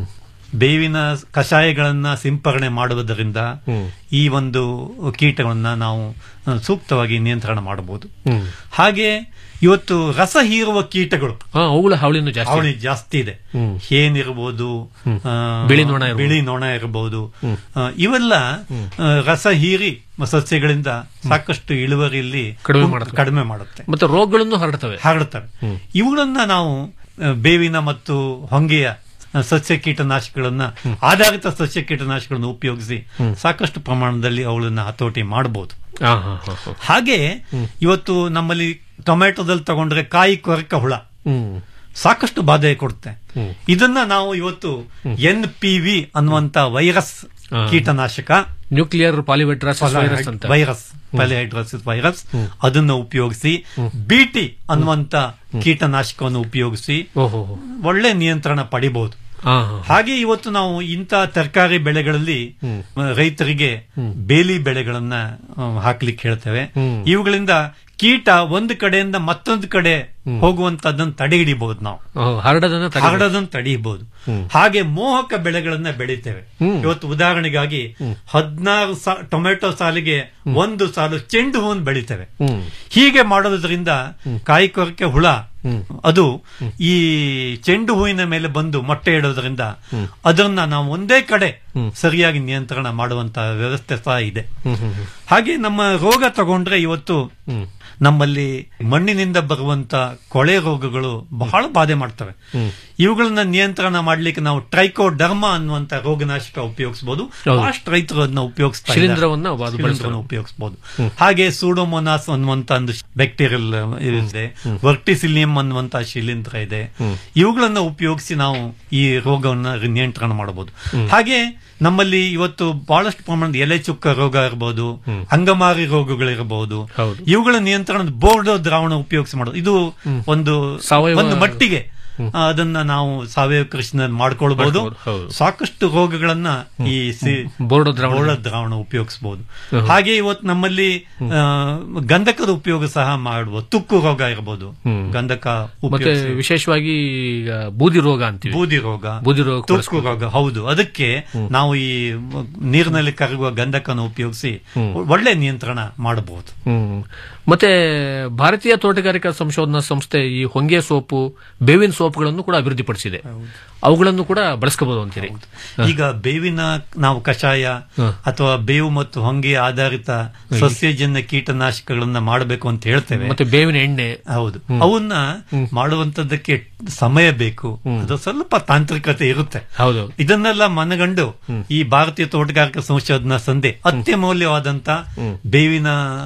ಬೇವಿನ ಕಷಾಯಗಳನ್ನ ಸಿಂಪರಣೆ ಮಾಡುವುದರಿಂದ ಈ ಒಂದು ಕೀಟಗಳನ್ನ ನಾವು ಆ, ಸೂಕ್ತವಾಗಿ ನಿಯಂತ್ರಣ ಮಾಡಬಹುದು ಹಾಗೆ ಇವತ್ತು ರಸ ಹೀರುವ ಕೀಟಗಳು ಹಾ ಅವುಗಳ ಹಾವಳಿನೂ ಜಾಸ್ತಿ ಅವಳಿ ಜಾಸ್ತಿ ಇದೆ ಏನಿರ್ಬೋದು ಆ, ಬಿಳಿ ನೊಣ ಇರ್ಬೋದು. ಬಿಳಿ ನೊಣ ಇರಬಹುದು ಆ, ಇವೆಲ್ಲ ಆ, ರಸ ಹೀರಿ ಸಸ್ಯಗಳಿಂದ ಸಾಕಷ್ಟು ಇಳುವರಿಯಲ್ಲಿ ಕಡಿಮೆ ಮಾಡುತ್ತೆ. ಕಡಿಮೆ ಮಾಡುತ್ತೆ ಮತ್ತೆ ರೋಗಗಳನ್ನು ಹರಡ್ತವೆ ಹರಡುತ್ತವೆ ಇವುಗಳನ್ನ ನಾವು ಆ, ಬೇವಿನ ಮತ್ತು ಹೊಂಗೆಯ ಆ, ಸಸ್ಯ ಕೀಟನಾಶಕಗಳನ್ನ ಆಧಾರಿತ ಸಸ್ಯ ಕೀಟನಾಶಕಗಳನ್ನು ಉಪಯೋಗಿಸಿ ಸಾಕಷ್ಟು ಪ್ರಮಾಣದಲ್ಲಿ ಅವುಗಳನ್ನ ಹತೋಟಿ ಮಾಡಬಹುದು ಹಾ ಹಾ ಹಾ ಹಾ. ಹಾಗೆ ಇವತ್ತು ನಮ್ಮಲ್ಲಿ ಟೊಮೆಟೊದಲ್ಲಿ ತಗೊಂಡ್ರೆ ಕಾಯಿ ಕೊರಕ ಹುಳ ಹ್ಮ್ ಸಾಕಷ್ಟು ಬಾಧೆ ಕೊಡುತ್ತೆ ಇದನ್ನ ನಾವು ಇವತ್ತು ಎನ್ ಪಿ ವಿ ಅನ್ನುವಂತ ವೈರಸ್ ಹಾ. ಕೀಟನಾಶಕ ನ್ಯೂಕ್ಲಿಯರ್ ಪಾಲಿವೆಟ್ರಾಸಿಸ್ ವೈರಸ್ ಅಂತ ವೈರಸ್ ಪಾಲಿಹೈಡ್ರೋಸಿಸ್ ವೈರಸ್ ಅದನ್ನ ಉಪಯೋಗಿಸಿ ಬಿಟಿ ಅನ್ನುವಂತ ಕೀಟನಾಶಕವನ್ನು ಉಪಯೋಗಿಸಿ ಓಹೋ ಒಳ್ಳೆ ನಿಯಂತ್ರಣ ಪಡಿಬಹುದು ಹಾ ಹಾ ಹಾಗೆ ಇವತ್ತು ನಾವು ಇಂಥ ತರಕಾರಿ ಬೆಳೆಗಳಲ್ಲಿ ಆ, ರೈತರಿಗೆ ಬೇಲಿ ಬೆಳೆಗಳನ್ನ ಆ, ಹಾಕ್ಲಿಕ್ಕೆ ಹೇಳ್ತೇವೆ ಇವುಗಳಿಂದ ಕೀಟ ಒಂದು ಕಡೆಯಿಂದ ಮತ್ತೊಂದು ಕಡೆ ಹೋಗುವಂತದ್ದನ್ನು ತಡೆ ಹಿಡಿಬಹುದು ನಾವು ಓಹೋ, ಹರಡದನ್ನ ತಡೆ ಹರಡೋದನ್ನು ತಡೆಯಬಹುದು ಹಾಗೆ ಮೋಹಕ ಬೆಳೆಗಳನ್ನ ಬೆಳಿತೇವೆ ಇವತ್ತು ಉದಾಹರಣೆಗಾಗಿ ಹದಿನಾರು ಸಾ- ಟೊಮೆಟೊ ಸಾಲಿಗೆ ಒಂದು ಸಾಲು ಚೆಂಡು ಹೂವನ್ನು ಬೆಳಿತೇವೆ ಹ್ಮ್ ಹೀಗೆ ಮಾಡೋದ್ರಿಂದ ಕಾಯಿ ಕೊರಕೆ ಹುಳ ಅದು ಈ ಚೆಂಡು ಹೂವಿನ ಮೇಲೆ ಬಂದು ಮೊಟ್ಟೆ ಇಡೋದ್ರಿಂದ ಅದನ್ನ ನಾವು ಒಂದೇ ಕಡೆ ಸರಿಯಾಗಿ ನಿಯಂತ್ರಣ ಮಾಡುವಂತ ವ್ಯವಸ್ಥೆ ಸಹ ಇದೆ ಹಾಗೆ ನಮ್ಮ ರೋಗ ತಗೊಂಡ್ರೆ ಇವತ್ತು ನಮ್ಮಲ್ಲಿ ಮಣ್ಣಿನಿಂದ ಬರುವಂತ ಕೊಳೆ ರೋಗಗಳು ಬಹಳ ಬಾಧೆ ಮಾಡ್ತವೆ ಇವುಗಳನ್ನ ನಿಯಂತ್ರಣ ಮಾಡ್ಲಿಕ್ಕೆ ನಾವು ಟ್ರೈಕೋಡರ್ಮ ಅನ್ನುವಂತ ರೋಗನಾಶಕ ಉಪಯೋಗಿಸಬಹುದು ಹೌದು. ಅಷ್ಟು ರೈತರು ಅದನ್ನ ಉಪಯೋಗಿಸ್ತಾ ಇದ್ದಾರೆ. ಶಿಲೀಂಧ್ರವನ್ನ ಅದು ಬಳಸ್ತಾರೆ. ಶಿಲೀಂಧ್ರವನ್ನು ಉಪಯೋಗಿಸಬಹುದು ಹಾಗೆ ಸೂಡೋಮೊನಾಸ್ ಅನ್ನುವಂತ ಒಂದು ಬ್ಯಾಕ್ಟೀರಿಯಲ್ ಇದೆ ವರ್ಟಿಸಿಲಿಯಂ ಅನ್ನುವಂತ ಶಿಲೀಂಧ್ರ ಇದೆ ಇವುಗಳನ್ನ ಉಪಯೋಗಿಸಿ ನಾವು ಈ ರೋಗವನ್ನ ನಿಯಂತ್ರಣ ಮಾಡಬಹುದು ಹಾಗೆ ನಮ್ಮಲ್ಲಿ ಇವತ್ತು ಬಹಳಷ್ಟು ಪ್ರಮಾಣದ ಎಲೆ ಚುಕ್ಕ ರೋಗ ಇರಬಹುದು ಅಂಗಮಾರಿ ರೋಗಗಳಿರಬಹುದು ಹೌದು. ಇವುಗಳ ನಿಯಂತ್ರಣ ಬೋರ್ಡೋ ದ್ರಾವಣ ಉಪಯೋಗಿಸಿ ಮಾಡೋದು ಇದು ಒಂದು ಸಾವಯವ- ಒಂದು ಮಟ್ಟಿಗೆ ಆ, ಅದನ್ನ ನಾವು ಸಾವಯವ ಕೃಷಿನಲ್ಲಿ ಮಾಡ್ಕೊಳ್ಬಹುದು ಮಾಡ್ಕೊಳ್ಬೋದು, ಹೌದು. ಸಾಕಷ್ಟು ರೋಗಗಳನ್ನ ಈ ಸಿ- ಬೋರ್ಡೋ ದ್ರಾವಣ. ಬೋರ್ಡೋ ದ್ರಾವಣ ಉಪಯೋಗಿಸಬಹುದು ಹಾಗೆ ಇವತ್ತು ನಮ್ಮಲ್ಲಿ ಆ, ಗಂಧಕದ ಉಪಯೋಗ ಸಹ ಮಾಡಬಹುದು ತುಕ್ಕು ರೋಗ ಇರಬಹುದು ಗಂಧಕ ಮತ್ತೆ ಉಪಯೋಗಿಸಿ ವಿಶೇಷವಾಗಿ ಈಗ ಬೂದಿ ರೋಗ ಅಂತೀವಿ ಬೂದಿ ರೋಗ ಬೂದಿ ರೋಗ ತುಕ್ಕು ರೋಗ ಹೌದು ಅದಕ್ಕೆ ನಾವು ಈ ನೀರಿನಲ್ಲಿ ಕರಗುವ ಗಂಧಕನ ಉಪಯೋಗಿಸಿ ಒಳ್ಳೆ ನಿಯಂತ್ರಣ ಮಾಡಬಹುದು ಹ್ಮ್ ಮತ್ತೆ ಭಾರತೀಯ ತೋಟಗಾರಿಕಾ ಸಂಶೋಧನಾ ಸಂಸ್ಥೆ ಈ ಹೊಂಗೆ ಸೋಪು ಬೇವಿನ ಸೋಪುಗಳನ್ನು ಕೂಡ ಅಭಿವೃದ್ಧಿಪಡಿಸಿದೆ ಅವುಗಳನ್ನು ಕೂಡ ಬಳಸ್ಕೋಬಹುದು ಅಂತೀರಿ ಈಗ ಬೇವಿನ ನಾವು ಕಷಾಯ ಅಥವಾ ಬೇವು ಮತ್ತು ಹೊಂಗೆ ಆಧಾರಿತ ಸಸ್ಯಜನ್ಯ ಕೀಟನಾಶಕಗಳನ್ನ ಮಾಡಬೇಕು ಅಂತ ಹೇಳ್ತೇವೆ ಮತ್ತೆ ಬೇವಿನ ಎಣ್ಣೆ ಹೌದು ಅವನ್ನ ಮಾಡುವಂತದ್ದಕ್ಕೆ ಸಮಯ ಬೇಕು ಅದು ಸ್ವಲ್ಪ ತಾಂತ್ರಿಕತೆ ಇರುತ್ತೆ ಹೌದು ಇದನ್ನೆಲ್ಲ ಮನಗಂಡು ಈ ಭಾರತೀಯ ತೋಟಗಾರಿಕಾ ಸಂಶೋಧನಾ ಸಂಸ್ಥೆ ಅತ್ಯಮೂಲ್ಯವಾದಂತ ಬೇವಿನ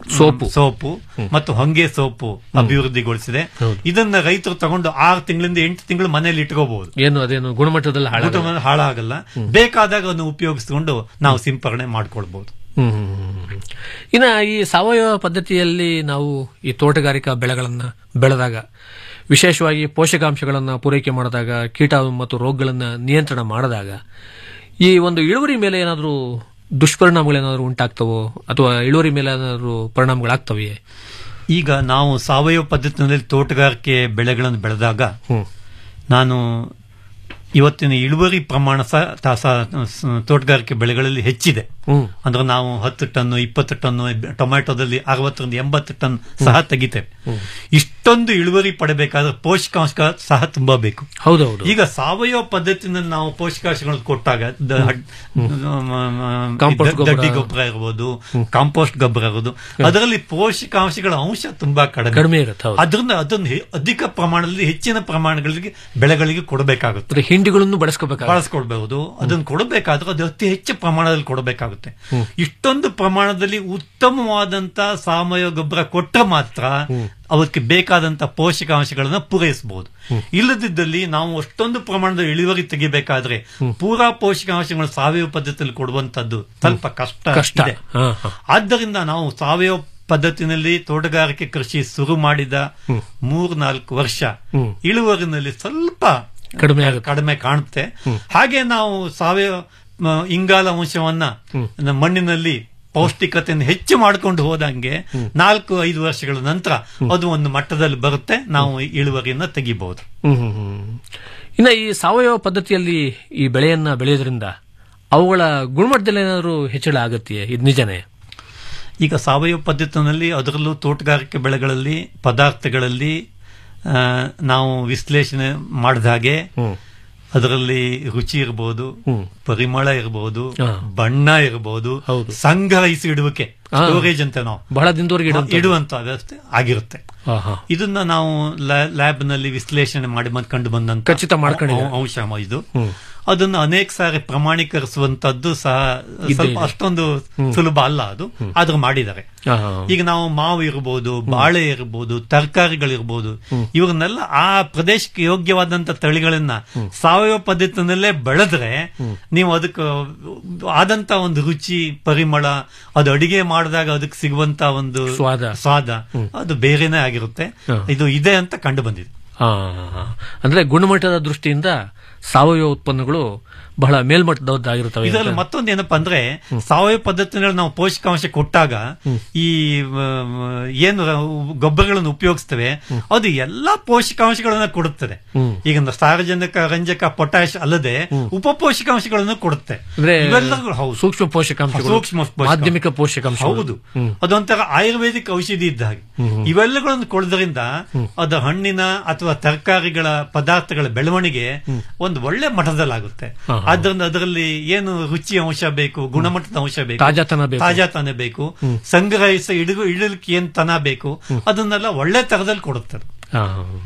ಸೋಪು. ಸೋಪು ಮತ್ತು ಹೊಂಗೆ ಸೋಪು ಅಭಿವೃದ್ಧಿಗೊಳಿಸಿದೆ ಇದನ್ನ ರೈತರು ತಗೊಂಡು ಆರು ತಿಂಗಳಿಂದ ಎಂಟು ತಿಂಗಳು ಮನೆಯಲ್ಲಿ ಇಟ್ಕೋಬಹುದು ಏನು ಅದೇನು ಗುಣಮಟ್ಟದಲ್ಲಿ ಹಾಳ ಊಟ ಹಾಳಾಗಲ್ಲ ಬೇಕಾದಾಗ ಅದನ್ನು ಉಪಯೋಗಿಸಿಕೊಂಡು ನಾವು ಸಿಂಪರಣೆ ಮಾಡ್ಕೊಳ್ಬಹುದು ಹ್ಮ್ ಹ್ಮ್, ಹ್ಮ್, ಹ್ಮ್. ಇನ್ನ ಈ ಸಾವಯವ ಪದ್ಧತಿಯಲ್ಲಿ ನಾವು ಈ ತೋಟಗಾರಿಕಾ ಬೆಳೆಗಳನ್ನ ಬೆಳೆದಾಗ ವಿಶೇಷವಾಗಿ ಪೋಷಕಾಂಶಗಳನ್ನ ಪೂರೈಕೆ ಮಾಡಿದಾಗ ಕೀಟ ಮತ್ತು ರೋಗಗಳನ್ನ ನಿಯಂತ್ರಣ ಮಾಡಿದಾಗ ಈ ಒಂದು ಇಳುವರಿ ಮೇಲೆ ಏನಾದರೂ ದುಷ್ಪರಿಣಾಮಗಳೇನಾದರೂ ಉಂಟಾಗ್ತವೋ ಅಥವಾ ಇಳುವರಿ ಮೇಲೆ ಏನಾದರೂ ಪರಿಣಾಮಗಳಾಗ್ತವೆಯೇ ಈಗ ನಾವು ಸಾವಯವ ಪದ್ಧತಿನಲ್ಲಿ ತೋಟಗಾರಿಕೆ ಬೆಳೆಗಳನ್ನು ಬೆಳೆದಾಗ ನಾನು ಇವತ್ತಿನ ಇಳುವರಿ ಪ್ರಮಾಣ ಸಹ ತ- ಸ- ಸ- ತೋಟಗಾರಿಕೆ ಬೆಳೆಗಳಲ್ಲಿ ಹೆಚ್ಚಿದೆ ಹ್ಮ್. ಅಂದ್ರೆ ನಾವು ಹತ್ತು ಟನ್ ಇಪ್ಪತ್ತು ಟನ್ ಟೊಮ್ಯಾಟೊದಲ್ಲಿ ಅರವತ್ತರಿಂದ ಎಂಬತ್ತು ಟನ್ ಸಹ ತೆಗಿತೇವೆ ಇಷ್ಟೊಂದು ಇಳುವರಿ ಪಡಬೇಕಾದ್ರೆ ಪೋಷಕಾಂಶ ಸಹ ತುಂಬಾ ಬೇಕು ಹೌದೌದು ಈಗ ಸಾವಯವ ಪದ್ಧತಿನಲ್ಲಿ ನಾವು ಪೋಷಕಾಂಶಗಳನ್ನು ಕೊಟ್ಟಾಗ ದ- ಹಡ್- ಮ- ಮ- ಕಾಂಪೋಸ್ಟ್ ದ- ದಡ್ಡಿ ಗೊಬ್ಬರ. ಗೊಬ್ಬರ ಇರ್ಬೋದು ಕಾಂಪೋಸ್ಟ್ ಗೊಬ್ಬರ ಇರ್ಬೋದು ಅದರಲ್ಲಿ ಪೋಷಕಾಂಶಗಳ ಅಂಶ ತುಂಬಾ ಕಡಿಮೆ ಕಡಿಮೆ ಇರುತ್ತೆ, ಹೌದು. ಅದರಿಂದ ಅದನ್ನು ಹೆ- ಅಧಿಕ ಪ್ರಮಾಣದಲ್ಲಿ ಹೆಚ್ಚಿನ ಪ್ರಮಾಣಗಳಿಗೆ ಬೆಳೆಗಳಿಗೆ ಕೊಡಬೇಕಾಗುತ್ತೆ ಅಂದ್ರೆ ಹಿಂಡಿಗಳನ್ನು ಬಳಸ್ಕೋಬೇಕಾಗುತ್ತೆ ಬಳಸ್ಕೊಳ್ಬಹುದು ಅದನ್ನು ಕೊಡಬೇಕಾದ್ರೆ ಅದು ಅತಿ ಹೆಚ್ಚು ಪ್ರಮಾಣದಲ್ಲಿ ಕೊಡಬೇಕಾಗುತ್ತೆ ಇಷ್ಟೊಂದು ಪ್ರಮಾಣದಲ್ಲಿ ಉತ್ತಮವಾದಂತ ಸಾವಯವ ಗೊಬ್ಬರ ಕೊಟ್ಟರೆ ಮಾತ್ರ ಅವಕ್ಕೆ ಬೇಕಾದಂತ ಪೋಷಕಾಂಶಗಳನ್ನ ಪೂರೈಸಬಹುದು ಇಲ್ಲದಿದ್ದಲ್ಲಿ ನಾವು ಅಷ್ಟೊಂದು ಪ್ರಮಾಣದ ಇಳುವರಿ ತೆಗಿಬೇಕಾದ್ರೆ ಪೂರಾ ಪೋಷಕಾಂಶಗಳು ಸಾವಯವ ಪದ್ಧತಿಯಲ್ಲಿ ಕೊಡುವಂತದ್ದು ಸ್ವಲ್ಪ ಕಷ್ಟ ಕಷ್ಟ. ಇದೆ ಹಾ, ಹಾ. ಆದ್ದರಿಂದ ನಾವು ಸಾವಯವ ಪದ್ಧತಿನಲ್ಲಿ ತೋಟಗಾರಿಕೆ ಕೃಷಿ ಶುರು ಮಾಡಿದ ಮೂರ್ ನಾಲ್ಕು ವರ್ಷ ಇಳುವರಿನಲ್ಲಿ ಸ್ವಲ್ಪ ಕಡಿಮೆ ಆಗುತ್ತೆ. ಕಡಿಮೆ ಕಾಣುತ್ತೆ ಹಾಗೆ ನಾವು ಸಾವಯವ ಮ, ಇಂಗಾಲ ಅಂಶವನ್ನ ನಮ್ಮ ಮಣ್ಣಿನಲ್ಲಿ ಪೌಷ್ಟಿಕತೆಯನ್ನು ಹೆಚ್ಚು ಮಾಡ್ಕೊಂಡು ಹೋದಂಗೆ ನಾಲ್ಕು ಐದು ವರ್ಷಗಳ ನಂತರ ಅದು ಒಂದು ಮಟ್ಟದಲ್ಲಿ ಬರುತ್ತೆ ನಾವು ಇಳುವರಿಯನ್ನ ತೆಗಿಬಹುದು ಹ್ಮ್ ಹ್ಮ್ ಹ್ಮ್. ಇನ್ನ ಈ ಸಾವಯವ ಪದ್ಧತಿಯಲ್ಲಿ ಈ ಬೆಳೆಯನ್ನ ಬೆಳೆಯೋದ್ರಿಂದ ಅವುಗಳ ಗುಣಮಟ್ಟದಲ್ಲಿ ಏನಾದರೂ ಹೆಚ್ಚಳ ಆಗತ್ತೆಯೇ ಇದು ನಿಜನೇ ಈಗ ಸಾವಯವ ಪದ್ಧತಿನಲ್ಲಿ ಅದರಲ್ಲೂ ತೋಟಗಾರಿಕೆ ಬೆಳೆಗಳಲ್ಲಿ ಪದಾರ್ಥಗಳಲ್ಲಿ ಆ, ನಾವು ವಿಶ್ಲೇಷಣೆ ಮಾಡಿದ ಹಾಗೆ ಅದರಲ್ಲಿ ರುಚಿ ಇರಬಹುದು ಪರಿಮಳ ಇರಬಹುದು ಹಾ. ಬಣ್ಣ ಇರಬಹುದು ಹೌದು. ಸಂಗ್ರಹಿಸಿ ಇಡುವಿಕೆ ಹಾ. ಸ್ಟೋರೇಜ್ ಅಂತ ನಾವು ಬಹಳ ದಿನದವರೆಗೆ ಇಡುವಂಥದ್ದು. ಇಡುವಂತ ವ್ಯವಸ್ಥೆ ಆಗಿರುತ್ತೆ ಹಾ, ಹಾ. ಇದನ್ನ ನಾವು ಲ್ಯಾಬ್ ನಲ್ಲಿ ವಿಶ್ಲೇಷಣೆ ಮಾಡಿ ಬಂದ್ ಕಂಡು ಬಂದಂತ ಖಚಿತ ಮಾಡ್ಕೊಂಡಿದ್ದಾರೆ. ಅಂ- ಅಂಶ ಇದು ಅದನ್ನ ಅನೇಕ ಸಾರಿ ಪ್ರಮಾಣೀಕರಿಸುವಂತದ್ದು ಸಹ ಸ್ವಲ್ಪ ಇದೆ. ಅಷ್ಟೊಂದು ಸುಲಭ ಅಲ್ಲ ಅದು ಆದ್ರೂ ಮಾಡಿದ್ದಾರೆ ಹಾ, ಹಾ. ಈಗ ನಾವು ಮಾವು ಇರಬಹುದು ಬಾಳೆ ಇರಬಹುದು ತರಕಾರಿಗಳಿರ್ಬೋದು ಇವರನ್ನೆಲ್ಲ ಆ ಪ್ರದೇಶಕ್ಕೆ ಯೋಗ್ಯವಾದಂತ ತಳಿಗಳನ್ನ ಸಾವಯವ ಪದ್ಧತಿನಲ್ಲೇ ಬೆಳೆದ್ರೆ ನೀವು ಅದಕ್ಕೆ ಆದಂತ ಒಂದು ರುಚಿ ಪರಿಮಳ ಅದು ಅಡಿಗೆ ಮಾಡಿದಾಗ ಅದಕ್ಕೆ ಸಿಗುವಂತ ಒಂದು ಸ್ವಾದ. ಸ್ವಾದ ಅದು ಬೇರೆನೇ ಆಗಿರುತ್ತೆ ಇದು ಇದೆ ಅಂತ ಕಂಡು ಬಂದಿದೆ ಹಾ, ಹಾ, ಹಾ. ಅಂದ್ರೆ ಗುಣಮಟ್ಟದ ದೃಷ್ಟಿಯಿಂದ ಸಾವಯವ ಉತ್ಪನ್ನಗಳು ಬಹಳ ಮೇಲ್ಮಟ್ಟದದ್ದಾಗಿರುತ್ತವೆ ಇದರಲ್ಲಿ ಅಂತ. ಮತ್ತೊಂದು ಏನಪ್ಪಾ ಅಂದ್ರೆ ಸಾವಯವ ಪದ್ಧತಿನಲ್ಲಿ ನಾವು ಪೋಷಕಾಂಶ ಕೊಟ್ಟಾಗ ಈ ಆ, ಏನು ಗೊಬ್ಬರಗಳನ್ನು ಉಪಯೋಗಿಸ್ತೇವೆ ಅದು ಎಲ್ಲಾ ಪೋಷಕಾಂಶಗಳನ್ನ ಕೊಡುತ್ತದೆ ಈಗ ನ- ಸಾರಜನಕ ರಂಜಕ ಪೊಟ್ಯಾಶ್ ಅಲ್ಲದೆ ಉಪ ಪೋಷಕಾಂಶಗಳನ್ನು ಕೊಡುತ್ತೆ ಅಂದ್ರೆ ಇವೆಲ್ಲಗಳು ಹೌದು ಸೂಕ್ಷ್ಮ ಪೋಷಕಾಂಶಗಳು ಸೂಕ್ಷ್ಮ ಪೋಷಕಾಂಶ. ಮಾಧ್ಯಮಿಕ ಪೋಷಕಾಂಶಗಳು ಹೌದು ಅದೊಂಥರ ಆಯುರ್ವೇದಿಕ್ ಔಷಧಿ ಇದ್ದ ಹಾಗೆ ಇವೆಲ್ಲಗಳನ್ನು ಕೊಡೋದ್ರಿಂದ ಅದು ಹಣ್ಣಿನ ಅಥವಾ ತರಕಾರಿಗಳ ಪದಾರ್ಥಗಳ ಬೆಳವಣಿಗೆ ಒಂದು ಒಳ್ಳೆ ಮಟ್ಟದಲ್ಲಾಗುತ್ತೆ ಆದ್ದರಿಂದ ಅದರಲ್ಲಿ ಏನು ರುಚಿ ಅಂಶ ಬೇಕು ಗುಣಮಟ್ಟದ ಅಂಶ ಬೇಕು ತಾಜಾತನ ಬೇಕು. ತಾಜಾತನ ಬೇಕು ಸಂಗ್ರಹಿಸ ಇಡುಗು ಇಡಲಿಕ್ಕೆ ಏನ್ ತನ ಬೇಕು ಅದನ್ನೆಲ್ಲ ಒಳ್ಳೆ ತರದಲ್ಲಿ ಕೊಡುತ್ತದೆ ಹಾ.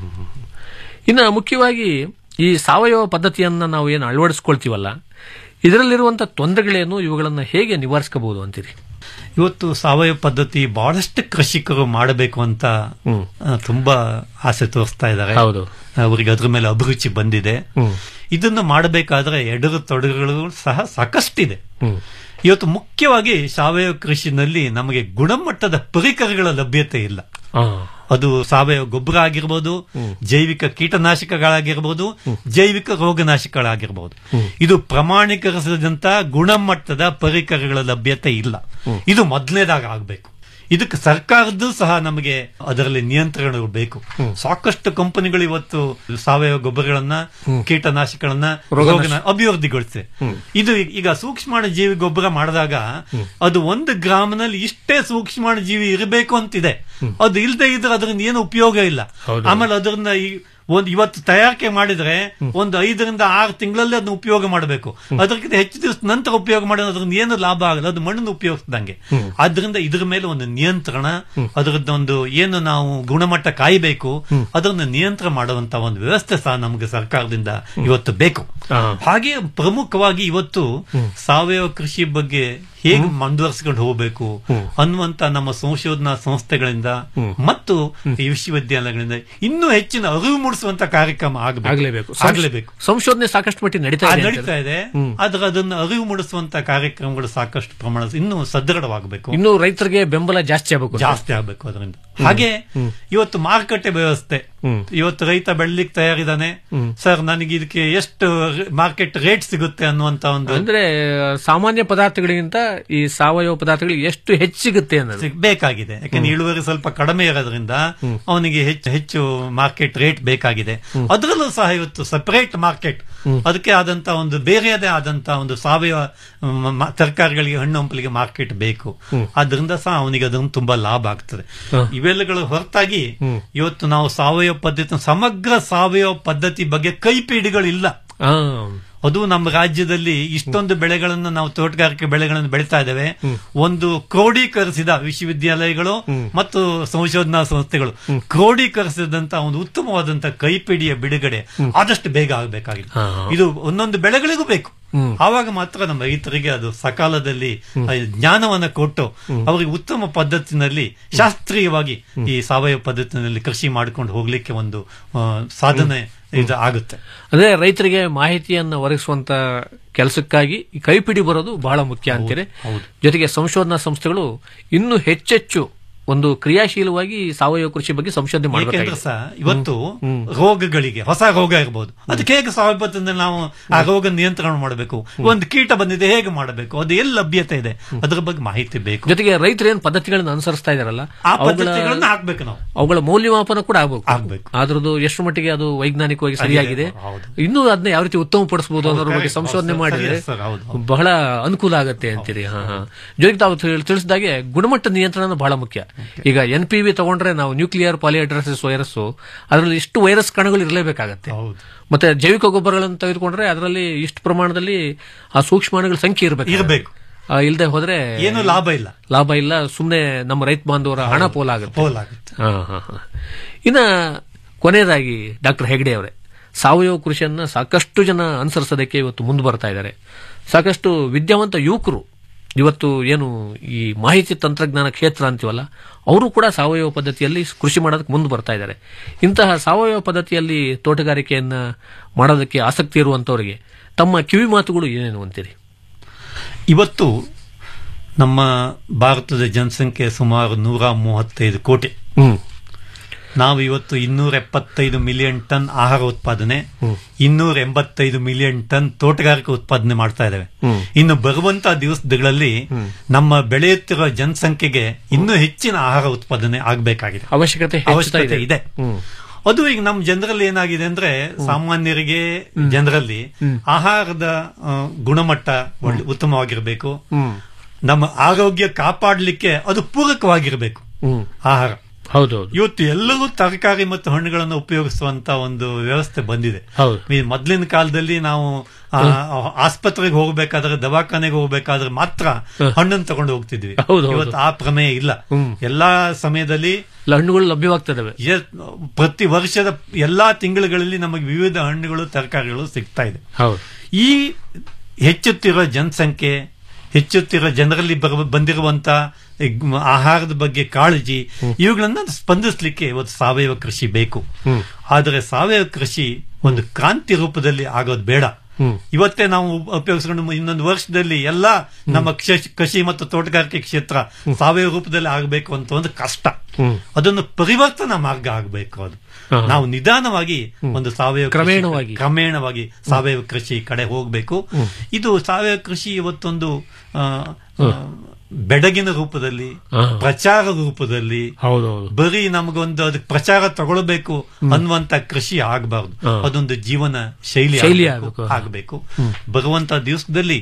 ಇನ್ನು ಮುಖ್ಯವಾಗಿ ಈ ಸಾವಯವ ಪದ್ಧತಿಯನ್ನ ನಾವು ಏನು ಅಳವಡಿಸ್ಕೊಳ್ತೀವಲ್ಲ ಇದರಲ್ಲಿರುವಂತ ತೊಂದರೆಗಳೇನು ಇವುಗಳನ್ನ ಹೇಗೆ ನಿವಾರಿಸಬಹುದು ಅಂತೀರಿ ಇವತ್ತು ಸಾವಯವ ಪದ್ಧತಿ ಬಹಳಷ್ಟು ಕೃಷಿಕರು ಮಾಡಬೇಕು ಅಂತ ಆ, ತುಂಬಾ ಆಸೆ ತೋರಿಸ್ತಾ ಇದ್ದಾರೆ ಹೌದು. ಅವರಿಗೆ ಅದ್ರ ಮೇಲೆ ಅಭಿರುಚಿ ಬಂದಿದೆ ಇದನ್ನು ಮಾಡಬೇಕಾದ್ರೆ ಎಡರು ತೊಡರುಗಳು ಸಹ ಸಾಕಷ್ಟಿದೆ ಇವತ್ತು ಮುಖ್ಯವಾಗಿ ಸಾವಯವ ಕೃಷಿನಲ್ಲಿ ನಮಗೆ ಗುಣಮಟ್ಟದ ಪರಿಕರಗಳ ಲಭ್ಯತೆ ಇಲ್ಲ ಹಾ. ಅದು ಸಾವಯವ ಗೊಬ್ಬರ ಆಗಿರ್ಬೋದು ಜೈವಿಕ ಕೀಟನಾಶಕಗಳಾಗಿರ್ಬೋದು ಜೈವಿಕ ರೋಗನಾಶಕಗಳಾಗಿರ್ಬೋದು ಇದು ಪ್ರಮಾಣೀಕರಿಸಿದಂತ ಗುಣಮಟ್ಟದ ಪರಿಕರಗಳ ಲಭ್ಯತೆ ಇಲ್ಲ ಇದು ಮೊದಲನೇದಾಗ ಆಗಬೇಕು ಇದಕ್ಕೆ ಸರ್ಕಾರದ್ದು ಸಹ ನಮಗೆ ಅದರಲ್ಲಿ ನಿಯಂತ್ರಣಗಳು ಬೇಕು ಸಾಕಷ್ಟು ಕಂಪನಿಗಳು ಇವತ್ತು ಸಾವಯವ ಗೊಬ್ಬರಗಳನ್ನ ಕೀಟನಾಶಕಗಳನ್ನ ರೋಗನ ಅಭಿವೃದ್ಧಿಗೊಳಿಸಿದೆ ಇದು ಈಗ ಸೂಕ್ಷ್ಮಾಣು ಜೀವಿ ಗೊಬ್ಬರ ಮಾಡಿದಾಗ ಅದು ಒಂದು ಗ್ರಾಮನಲ್ಲಿ ಇಷ್ಟೇ ಸೂಕ್ಷ್ಮಾಣು ಜೀವಿ ಇರಬೇಕು ಅಂತಿದೆ ಅದು ಇಲ್ಲದೆ ಇದ್ರೆ ಅದರಿಂದ ಏನು ಉಪಯೋಗ ಇಲ್ಲ ಹೌದು. ಆಮೇಲೆ ಅದರಿಂದ ಈ ಒಂದು ಇವತ್ತು ತಯಾರಿಕೆ ಮಾಡಿದ್ರೆ ಒಂದು ಐದರಿಂದ ಆರು ತಿಂಗಳಲ್ಲಿ ಅದನ್ನ ಉಪಯೋಗ ಮಾಡಬೇಕು ಅದಕ್ಕಿಂತ ಹೆಚ್ಚು ದಿವಸ ನಂತರ ಉಪಯೋಗ ಮಾಡಿದ್ರೆ ಅದರಿಂದ ಏನು ಲಾಭ ಆಗಲ್ಲ ಅದು ಮಣ್ಣನ್ನು ಉಪಯೋಗಿಸಿದಂಗೆ ಆದ್ರಿಂದ ಇದ್ರ ಮೇಲೆ ಒಂದು ನಿಯಂತ್ರಣ ಅದರದ್ದೊಂದು ಏನು ನಾವು ಗುಣಮಟ್ಟ ಕಾಯಬೇಕು ಅದನ್ನು ನಿಯಂತ್ರಣ ಮಾಡುವಂತ ಒಂದು ವ್ಯವಸ್ಥೆ ಸಹ ನಮಗೆ ಸರ್ಕಾರದಿಂದ ಇವತ್ತು ಬೇಕು ಹಾ. ಹಾಗೆ ಪ್ರಮುಖವಾಗಿ ಇವತ್ತು ಸಾವಯವ ಕೃಷಿ ಬಗ್ಗೆ ಹೇಗೆ ಮುಂದುವರಿಸಿಕೊಂಡು ಹೋಗಬೇಕು ಅನ್ನುವಂತ ನಮ್ಮ ಸಂಶೋಧನಾ ಸಂಸ್ಥೆಗಳಿಂದ ಮತ್ತು ಈ ವಿಶ್ವವಿದ್ಯಾಲಯಗಳಿಂದ ಇನ್ನೂ ಹೆಚ್ಚಿನ ಅರಿವು ಮೂಡಿಸುವಂತ ಕಾರ್ಯಕ್ರಮ ಆಗಬೇಕು ಆಗ್ಲೇಬೇಕು ಆಗ್ಲೇಬೇಕು ಸಂಶೋಧನೆ ಸಾಕಷ್ಟು ಮಟ್ಟಿಗೆ ನಡೀತಾ ಅದು ಇದೆ ನಡೀತಾ ಇದೆ ಆದ್ರೆ ಅದನ್ನು ಅರಿವು ಮೂಡಿಸುವಂತ ಕಾರ್ಯಕ್ರಮಗಳು ಸಾಕಷ್ಟು ಪ್ರಮಾಣ ಇನ್ನೂ ಸದೃಢವಾಗಬೇಕು ಇನ್ನು ರೈತರಿಗೆ ಬೆಂಬಲ ಜಾಸ್ತಿ ಆಗಬೇಕು ಜಾಸ್ತಿ ಆಗ್ಬೇಕು ಅದರಿಂದ ಹಾಗೆ ಇವತ್ತು ಮಾರುಕಟ್ಟೆ ವ್ಯವಸ್ಥೆ ಇವತ್ತು ರೈತ ಬೆಳ್ಳಿಕ್ ತಯಾರಿದಾನೆ ಸರ್ ನನಗೆ ಇದಕ್ಕೆ ಎಷ್ಟು ಮಾರ್ಕೆಟ್ ರೇಟ್ ಸಿಗುತ್ತೆ ಅನ್ನುವಂತ ಒಂದು ಅಂದ್ರೆ ಸಾಮಾನ್ಯ ಪದಾರ್ಥಗಳಿಗಿಂತ ಈ ಸಾವಯವ ಪದಾರ್ಥಗಳಿಗೆ ಎಷ್ಟು ಹೆಚ್ಚು ಸಿಗುತ್ತೆ ಅನ್ನೋದು ಸಿಗ್ಬೇಕಾಗಿದೆ ಯಾಕಂದ್ರೆ ಇಳುವರಿ ಸ್ವಲ್ಪ ಕಡಿಮೆ ಇರೋದ್ರಿಂದ ಅವನಿಗೆ ಹೆಚ್ಚು ಹೆಚ್ಚು ಮಾರ್ಕೆಟ್ ರೇಟ್ ಬೇಕಾಗಿದೆ ಅದರಲ್ಲೂ ಸಹ ಇವತ್ತು ಸಪರೇಟ್ ಮಾರ್ಕೆಟ್ ಅದಕ್ಕೆ ಆದಂತ ಒಂದು ಬೇರೆಯದೇ ಆದಂತ ಒಂದು ಸಾವಯವ ಮ- ಮ- ತರಕಾರಿಗಳಿಗೆ ಹಣ್ಣು ಹಂಪಲಿಗೆ ಮಾರ್ಕೆಟ್ ಬೇಕು ಆದ್ರಿಂದ ಸಹ ಅವನಿಗೆ ಅದನ್ನು ತುಂಬಾ ಲಾಭ ಆಗ್ತದೆ ಇವೆಲ್ಲಗಳ ಹೊರತಾಗಿ ಇವತ್ತು ನಾವು ಸಾವಯವ ಪದ್ಧತಿ ಸಮಗ್ರ ಸಾವಯವ ಪದ್ಧತಿ ಬಗ್ಗೆ ಕೈಪಿಡಿಗಳಿಲ್ಲ ಆ, ಅದು ನಮ್ಮ ರಾಜ್ಯದಲ್ಲಿ ಇಷ್ಟೊಂದು ಬೆಳೆಗಳನ್ನು ನಾವು ತೋಟಗಾರಿಕೆ ಬೆಳೆಗಳನ್ನು ಬೆಳೀತಾ ಇದ್ದೇವೆ ಒಂದು ಕ್ರೋಢೀಕರಿಸಿದ ವಿಶ್ವವಿದ್ಯಾಲಯಗಳು ಮತ್ತು ಸಂಶೋಧನಾ ಸಂಸ್ಥೆಗಳು ಕ್ರೋಢೀಕರಿಸಿದಂತ ಒಂದು ಉತ್ತಮವಾದಂತ ಕೈಪಿಡಿಯ ಬಿಡುಗಡೆ ಆದಷ್ಟು ಬೇಗ ಆಗಬೇಕಾಗಿದೆ ಹಾ. ಇದು ಒಂದೊಂದು ಬೆಳೆಗಳಿಗೂ ಬೇಕು ಆವಾಗ ಮಾತ್ರ ನಮ್ಮ ರೈತರಿಗೆ ಅದು ಸಕಾಲದಲ್ಲಿ ಆ ಜ್ಞಾನವನ್ನ ಕೊಟ್ಟು ಅವರಿಗೆ ಉತ್ತಮ ಪದ್ಧತಿನಲ್ಲಿ ಶಾಸ್ತ್ರೀಯವಾಗಿ ಈ ಸಾವಯವ ಪದ್ಧತಿನಲ್ಲಿ ಕೃಷಿ ಮಾಡ್ಕೊಂಡು ಹೋಗ್ಲಿಕ್ಕೆ ಒಂದು ಆ, ಸಾಧನೆ ಇದು ಆಗುತ್ತೆ ಅಂದ್ರೆ ರೈತರಿಗೆ ಮಾಹಿತಿಯನ್ನು ಒದಗಿಸುವಂತ ಕೆಲಸಕ್ಕಾಗಿ ಈ ಕೈಪಿಡಿ ಬರೋದು ಬಹಳ ಮುಖ್ಯ ಅಂತೀರಿ ಹೌದು. ಜೊತೆಗೆ ಸಂಶೋಧನಾ ಸಂಸ್ಥೆಗಳು ಇನ್ನೂ ಹೆಚ್ಚೆಚ್ಚು ಒಂದು ಕ್ರಿಯಾಶೀಲವಾಗಿ ಸಾವಯವ ಕೃಷಿ ಬಗ್ಗೆ ಸಂಶೋಧನೆ ಏಕೆಂದ್ರೆ ಮಾಡಬೇಕಾಗಿದೆ ಸಹ ಇವತ್ತು ರೋಗಗಳಿಗೆ ಹೊಸ ರೋಗ ಇರಬಹುದು ಅದಕ್ಕೆ ಹೇಗೆ ಸಾವಯವ ಪದ್ಧತಿಯಲ್ಲಿ ನಾವು ಆ ರೋಗ ನಿಯಂತ್ರಣ ಮಾಡಬೇಕು ಒಂದು ಕೀಟ ಬಂದಿದೆ ಹೇಗೆ ಮಾಡಬೇಕು ಅದು ಎಲ್ಲಿ ಲಭ್ಯತೆ ಇದೆ ಅದರ ಬಗ್ಗೆ ಮಾಹಿತಿ ಬೇಕು ಜೊತೆಗೆ ರೈತರು ಏನ್ ಪದ್ಧತಿಗಳನ್ನ ಅನುಸರಿಸ್ತಾ ಇದಾರಲ್ಲ ಆ ಅವುಗಳ ಪದ್ಧತಿಗಳನ್ನ ಹಾಕ್ಬೇಕು ನಾವು ಅವುಗಳ ಮೌಲ್ಯಮಾಪನ ಕೂಡ ಆಗ್ಬೇಕು ಆಗ್ಬೇಕು. ಅದ್ರದ್ದು ಎಷ್ಟು ಮಟ್ಟಿಗೆ ಅದು ವೈಜ್ಞಾನಿಕವಾಗಿ ಸರಿಯಾಗಿದೆ ಹೌದು. ಇನ್ನೂ ಅದನ್ನ ಯಾವ ರೀತಿ ಉತ್ತಮಪಡಿಸಬಹುದು ಅನ್ನೋದ್ರ ಬಗ್ಗೆ correct. ಸಂಶೋಧನೆ ಹೌದು, ಮಾಡಿದ್ರೆ ಸರಿ, ಸರ್, ಹೌದು, ಹೌದು. ಬಹಳ ಅನುಕೂಲ ಆಗತ್ತೆ ಅಂತೀರಿ ಹಾ ಹಾ ಜೊತೆಗೆ ತಾವು ತಿಳ್- ತಿಳಿಸಿದಾಗೆ ಗುಣಮಟ್ಟ ನಿಯಂತ್ರಣ ಬಹಳ ಮುಖ್ಯ ಈಗ ಎನ್ ಪಿ ವಿ ತಗೊಂಡ್ರೆ ನಾವು ನ್ಯೂಕ್ಲಿಯರ್ ಪಾಲಿಹೈಡ್ರಸಿಸ್ ವೈರಸ್ ಅದರಲ್ಲಿ ಇಷ್ಟು ವೈರಸ್ ಕಣಗಳು ಇರಲೇಬೇಕಾಗತ್ತೆ ಹೌದು. ಮತ್ತೆ ಜೈವಿಕ ಗೊಬ್ಬರಗಳನ್ನು ತೆಗೆದುಕೊಂಡ್ರೆ ಅದರಲ್ಲಿ ಇಷ್ಟು ಪ್ರಮಾಣದಲ್ಲಿ ಆ ಸೂಕ್ಷ್ಮಾಣುಗಳ ಸಂಖ್ಯೆ ಇರಬೇಕು ಇರ್ಬೇಕು. ಇಲ್ಲದೆ ಹೋದ್ರೆ ಏನು ಲಾಭ ಇಲ್ಲ ಲಾಭ ಇಲ್ಲ ಸುಮ್ಮನೆ ನಮ್ಮ ರೈತ ಬಾಂಧವರ ಹಣ ಪೋಲಾಗುತ್ತೆ ಪೋಲಾಗುತ್ತೆ ಹಾ, ಹಾ, ಹಾ. ಇನ್ನ ಕೊನೆಯದಾಗಿ ಡಾಕ್ಟರ್ ಹೆಗ್ಡೆ ಅವರೇ ಸಾವಯವ ಕೃಷಿಯನ್ನ ಸಾಕಷ್ಟು ಜನ ಅನುಸರಿಸೋದಕ್ಕೆ ಇವತ್ತು ಮುಂದೆ ಬರ್ತಾ ಇದ್ದಾರೆ ಸಾಕಷ್ಟು ವಿದ್ಯಾವಂತ ಯುವಕರು ಇವತ್ತು ಏನು ಈ ಮಾಹಿತಿ ತಂತ್ರಜ್ಞಾನ ಕ್ಷೇತ್ರ ಅಂತೀವಲ್ಲ ಅವರು ಕೂಡ ಸಾವಯವ ಪದ್ಧತಿಯಲ್ಲಿ ಕೃಷಿ ಮಾಡೋದಕ್ಕೆ ಮುಂದೆ ಬರ್ತಾ ಇದ್ದಾರೆ ಇಂತಹ ಸಾವಯವ ಪದ್ಧತಿಯಲ್ಲಿ ತೋಟಗಾರಿಕೆಯನ್ನ ಮಾಡೋದಕ್ಕೆ ಆಸಕ್ತಿ ಇರುವಂತವರಿಗೆ ತಮ್ಮ ಕಿವಿ ಮಾತುಗಳು ಏನೇನು ಅಂತೀರಿ ಇವತ್ತು ನಮ್ಮ ಭಾರತದ ಜನಸಂಖ್ಯೆ ಸುಮಾರು ನೂರ ಮೂವತ್ತೈದು ಕೋಟಿ ಹ್ಮ್ ನಾವು ಇವತ್ತು ಇನ್ನೂರ ಎಪ್ಪತ್ತೈದು ಮಿಲಿಯನ್ ಟನ್ ಆಹಾರ ಉತ್ಪಾದನೆ ಇನ್ನೂರ ಎಂಬತ್ತೈದು ಮಿಲಿಯನ್ ಟನ್ ತೋಟಗಾರಿಕೆ ಉತ್ಪಾದನೆ ಮಾಡ್ತಾ ಇದ್ದೇವೆ ಇನ್ನು ಬರುವಂತ ದಿವಸಗಳಲ್ಲಿ ನಮ್ಮ ಬೆಳೆಯುತ್ತಿರುವ ಜನಸಂಖ್ಯೆಗೆ ಇನ್ನೂ ಹೆಚ್ಚಿನ ಆಹಾರ ಉತ್ಪಾದನೆ ಆಗಬೇಕಾಗಿದೆ ಅವಶ್ಯಕತೆ ಹೆಚ್ಚುತ್ತಾ ಅವಶ್ಯಕತೆ ಇದೆ ಇದೆ ಅದು ಈಗ ನಮ್ಮ ಜನರಲ್ಲಿ ಏನಾಗಿದೆ ಅಂದ್ರೆ ಸಾಮಾನ್ಯರಿಗೆ ಜನರಲ್ಲಿ ಆಹಾರದ ಆ, ಗುಣಮಟ್ಟ ಒಳ್ಳೆ ಉತ್ತಮವಾಗಿರಬೇಕು ನಮ್ಮ ಆರೋಗ್ಯ ಕಾಪಾಡಲಿಕ್ಕೆ ಅದು ಪೂರಕವಾಗಿರಬೇಕು ಹ್ಮ್ ಆಹಾರ ಹೌದೌದು ಇವತ್ತು ಎಲ್ಲರೂ ತರಕಾರಿ ಮತ್ತು ಹಣ್ಣುಗಳನ್ನು ಉಪಯೋಗಿಸುವಂತ ಒಂದು ವ್ಯವಸ್ಥೆ ಬಂದಿದೆ ಹೌದು. ಈ ಮೊದಲಿನ ಕಾಲದಲ್ಲಿ ನಾವು ಆ, ಆಸ್ಪತ್ರೆಗೆ ಹೋಗ್ಬೇಕಾದ್ರೆ ದವಾಖಾನೆಗೆ ಹೋಗ್ಬೇಕಾದ್ರೆ ಮಾತ್ರ ಹಣ್ಣನ್ನು ತಗೊಂಡು ಹೋಗ್ತಿದ್ವಿ ಹೌದು, ಹೌದು. ಇವತ್ತು ಆ ಪ್ರಮೇಯ ಇಲ್ಲ ಎಲ್ಲಾ ಸಮಯದಲ್ಲಿ ಇಲ್ಲ, ಹಣ್ಣುಗಳು ಲಭ್ಯವಾಗ್ತದವೆ ಎ- ಪ್ರತಿ ವರ್ಷದ ಎಲ್ಲಾ ತಿಂಗಳುಗಳಲ್ಲಿ ನಮಗೆ ವಿವಿಧ ಹಣ್ಣುಗಳು ತರಕಾರಿಗಳು ಸಿಗ್ತಾ ಇದೆ ಹೌದು ಈ ಹೆಚ್ಚುತ್ತಿರುವ ಜನಸಂಖ್ಯೆ ಹೆಚ್ಚುತ್ತಿರುವ ಜನರಲ್ಲಿ ಬರುವ ಬಂದಿರುವಂತ ಈ ಗ್- ಆಹಾರದ ಬಗ್ಗೆ ಕಾಳಜಿ ಇವುಗಳನ್ನ ಸ್ಪಂದಿಸಲಿಕ್ಕೆ ಇವತ್ತು ಸಾವಯವ ಕೃಷಿ ಬೇಕು ಆದರೆ ಸಾವಯವ ಕೃಷಿ ಒಂದು ಕ್ರಾಂತಿ ರೂಪದಲ್ಲಿ ಆಗೋದು ಬೇಡ ಇವತ್ತೇ ನಾವು ಉಪಯೋಗಿಸಿಕೊಂಡು ಇನ್ನೊಂದು ವರ್ಷದಲ್ಲಿ ಎಲ್ಲ ನಮ್ಮ ಕ್ಷ- ಕೃಷಿ ಮತ್ತು ತೋಟಗಾರಿಕೆ ಕ್ಷೇತ್ರ ಸಾವಯವ ರೂಪದಲ್ಲಿ ಆಗಬೇಕು ಅಂತ ಒಂದು ಕಷ್ಟ ಅದನ್ನು ಪರಿವರ್ತನಾ ಮಾರ್ಗ ಆಗಬೇಕು ಅದು ನಾವು ನಿಧಾನವಾಗಿ ಒಂದು ಸಾವಯವ ಕೃಷಿ- ಕ್ರಮೇಣವಾಗಿ. ಕ್ರಮೇಣವಾಗಿ ಸಾವಯವ ಕೃಷಿ ಕಡೆ ಹೋಗಬೇಕು ಇದು ಸಾವಯವ ಕೃಷಿ ಇವತ್ತೊಂದು ಆ, ಆ, ಬೆಡಗಿನ ರೂಪದಲ್ಲಿ ಹಾ. ಪ್ರಚಾರ ರೂಪದಲ್ಲಿ ಹೌದೌದು ಬರೀ ನಮಗೊಂದು ಅದಕ್ಕೆ ಪ್ರಚಾರ ತಗೊಳ್ಬೇಕು ಅನ್ನುವಂತ ಕೃಷಿ ಆಗಬಾರ್ದು ಹಾ. ಅದೊಂದು ಜೀವನ ಶೈಲಿ ಶೈಲಿ ಆಗ್ಬೇಕು- ಆಗ್ಬೇಕು. ಆಗ್ಬೇಕು ಬರುವಂತ ದಿವಸದಲ್ಲಿ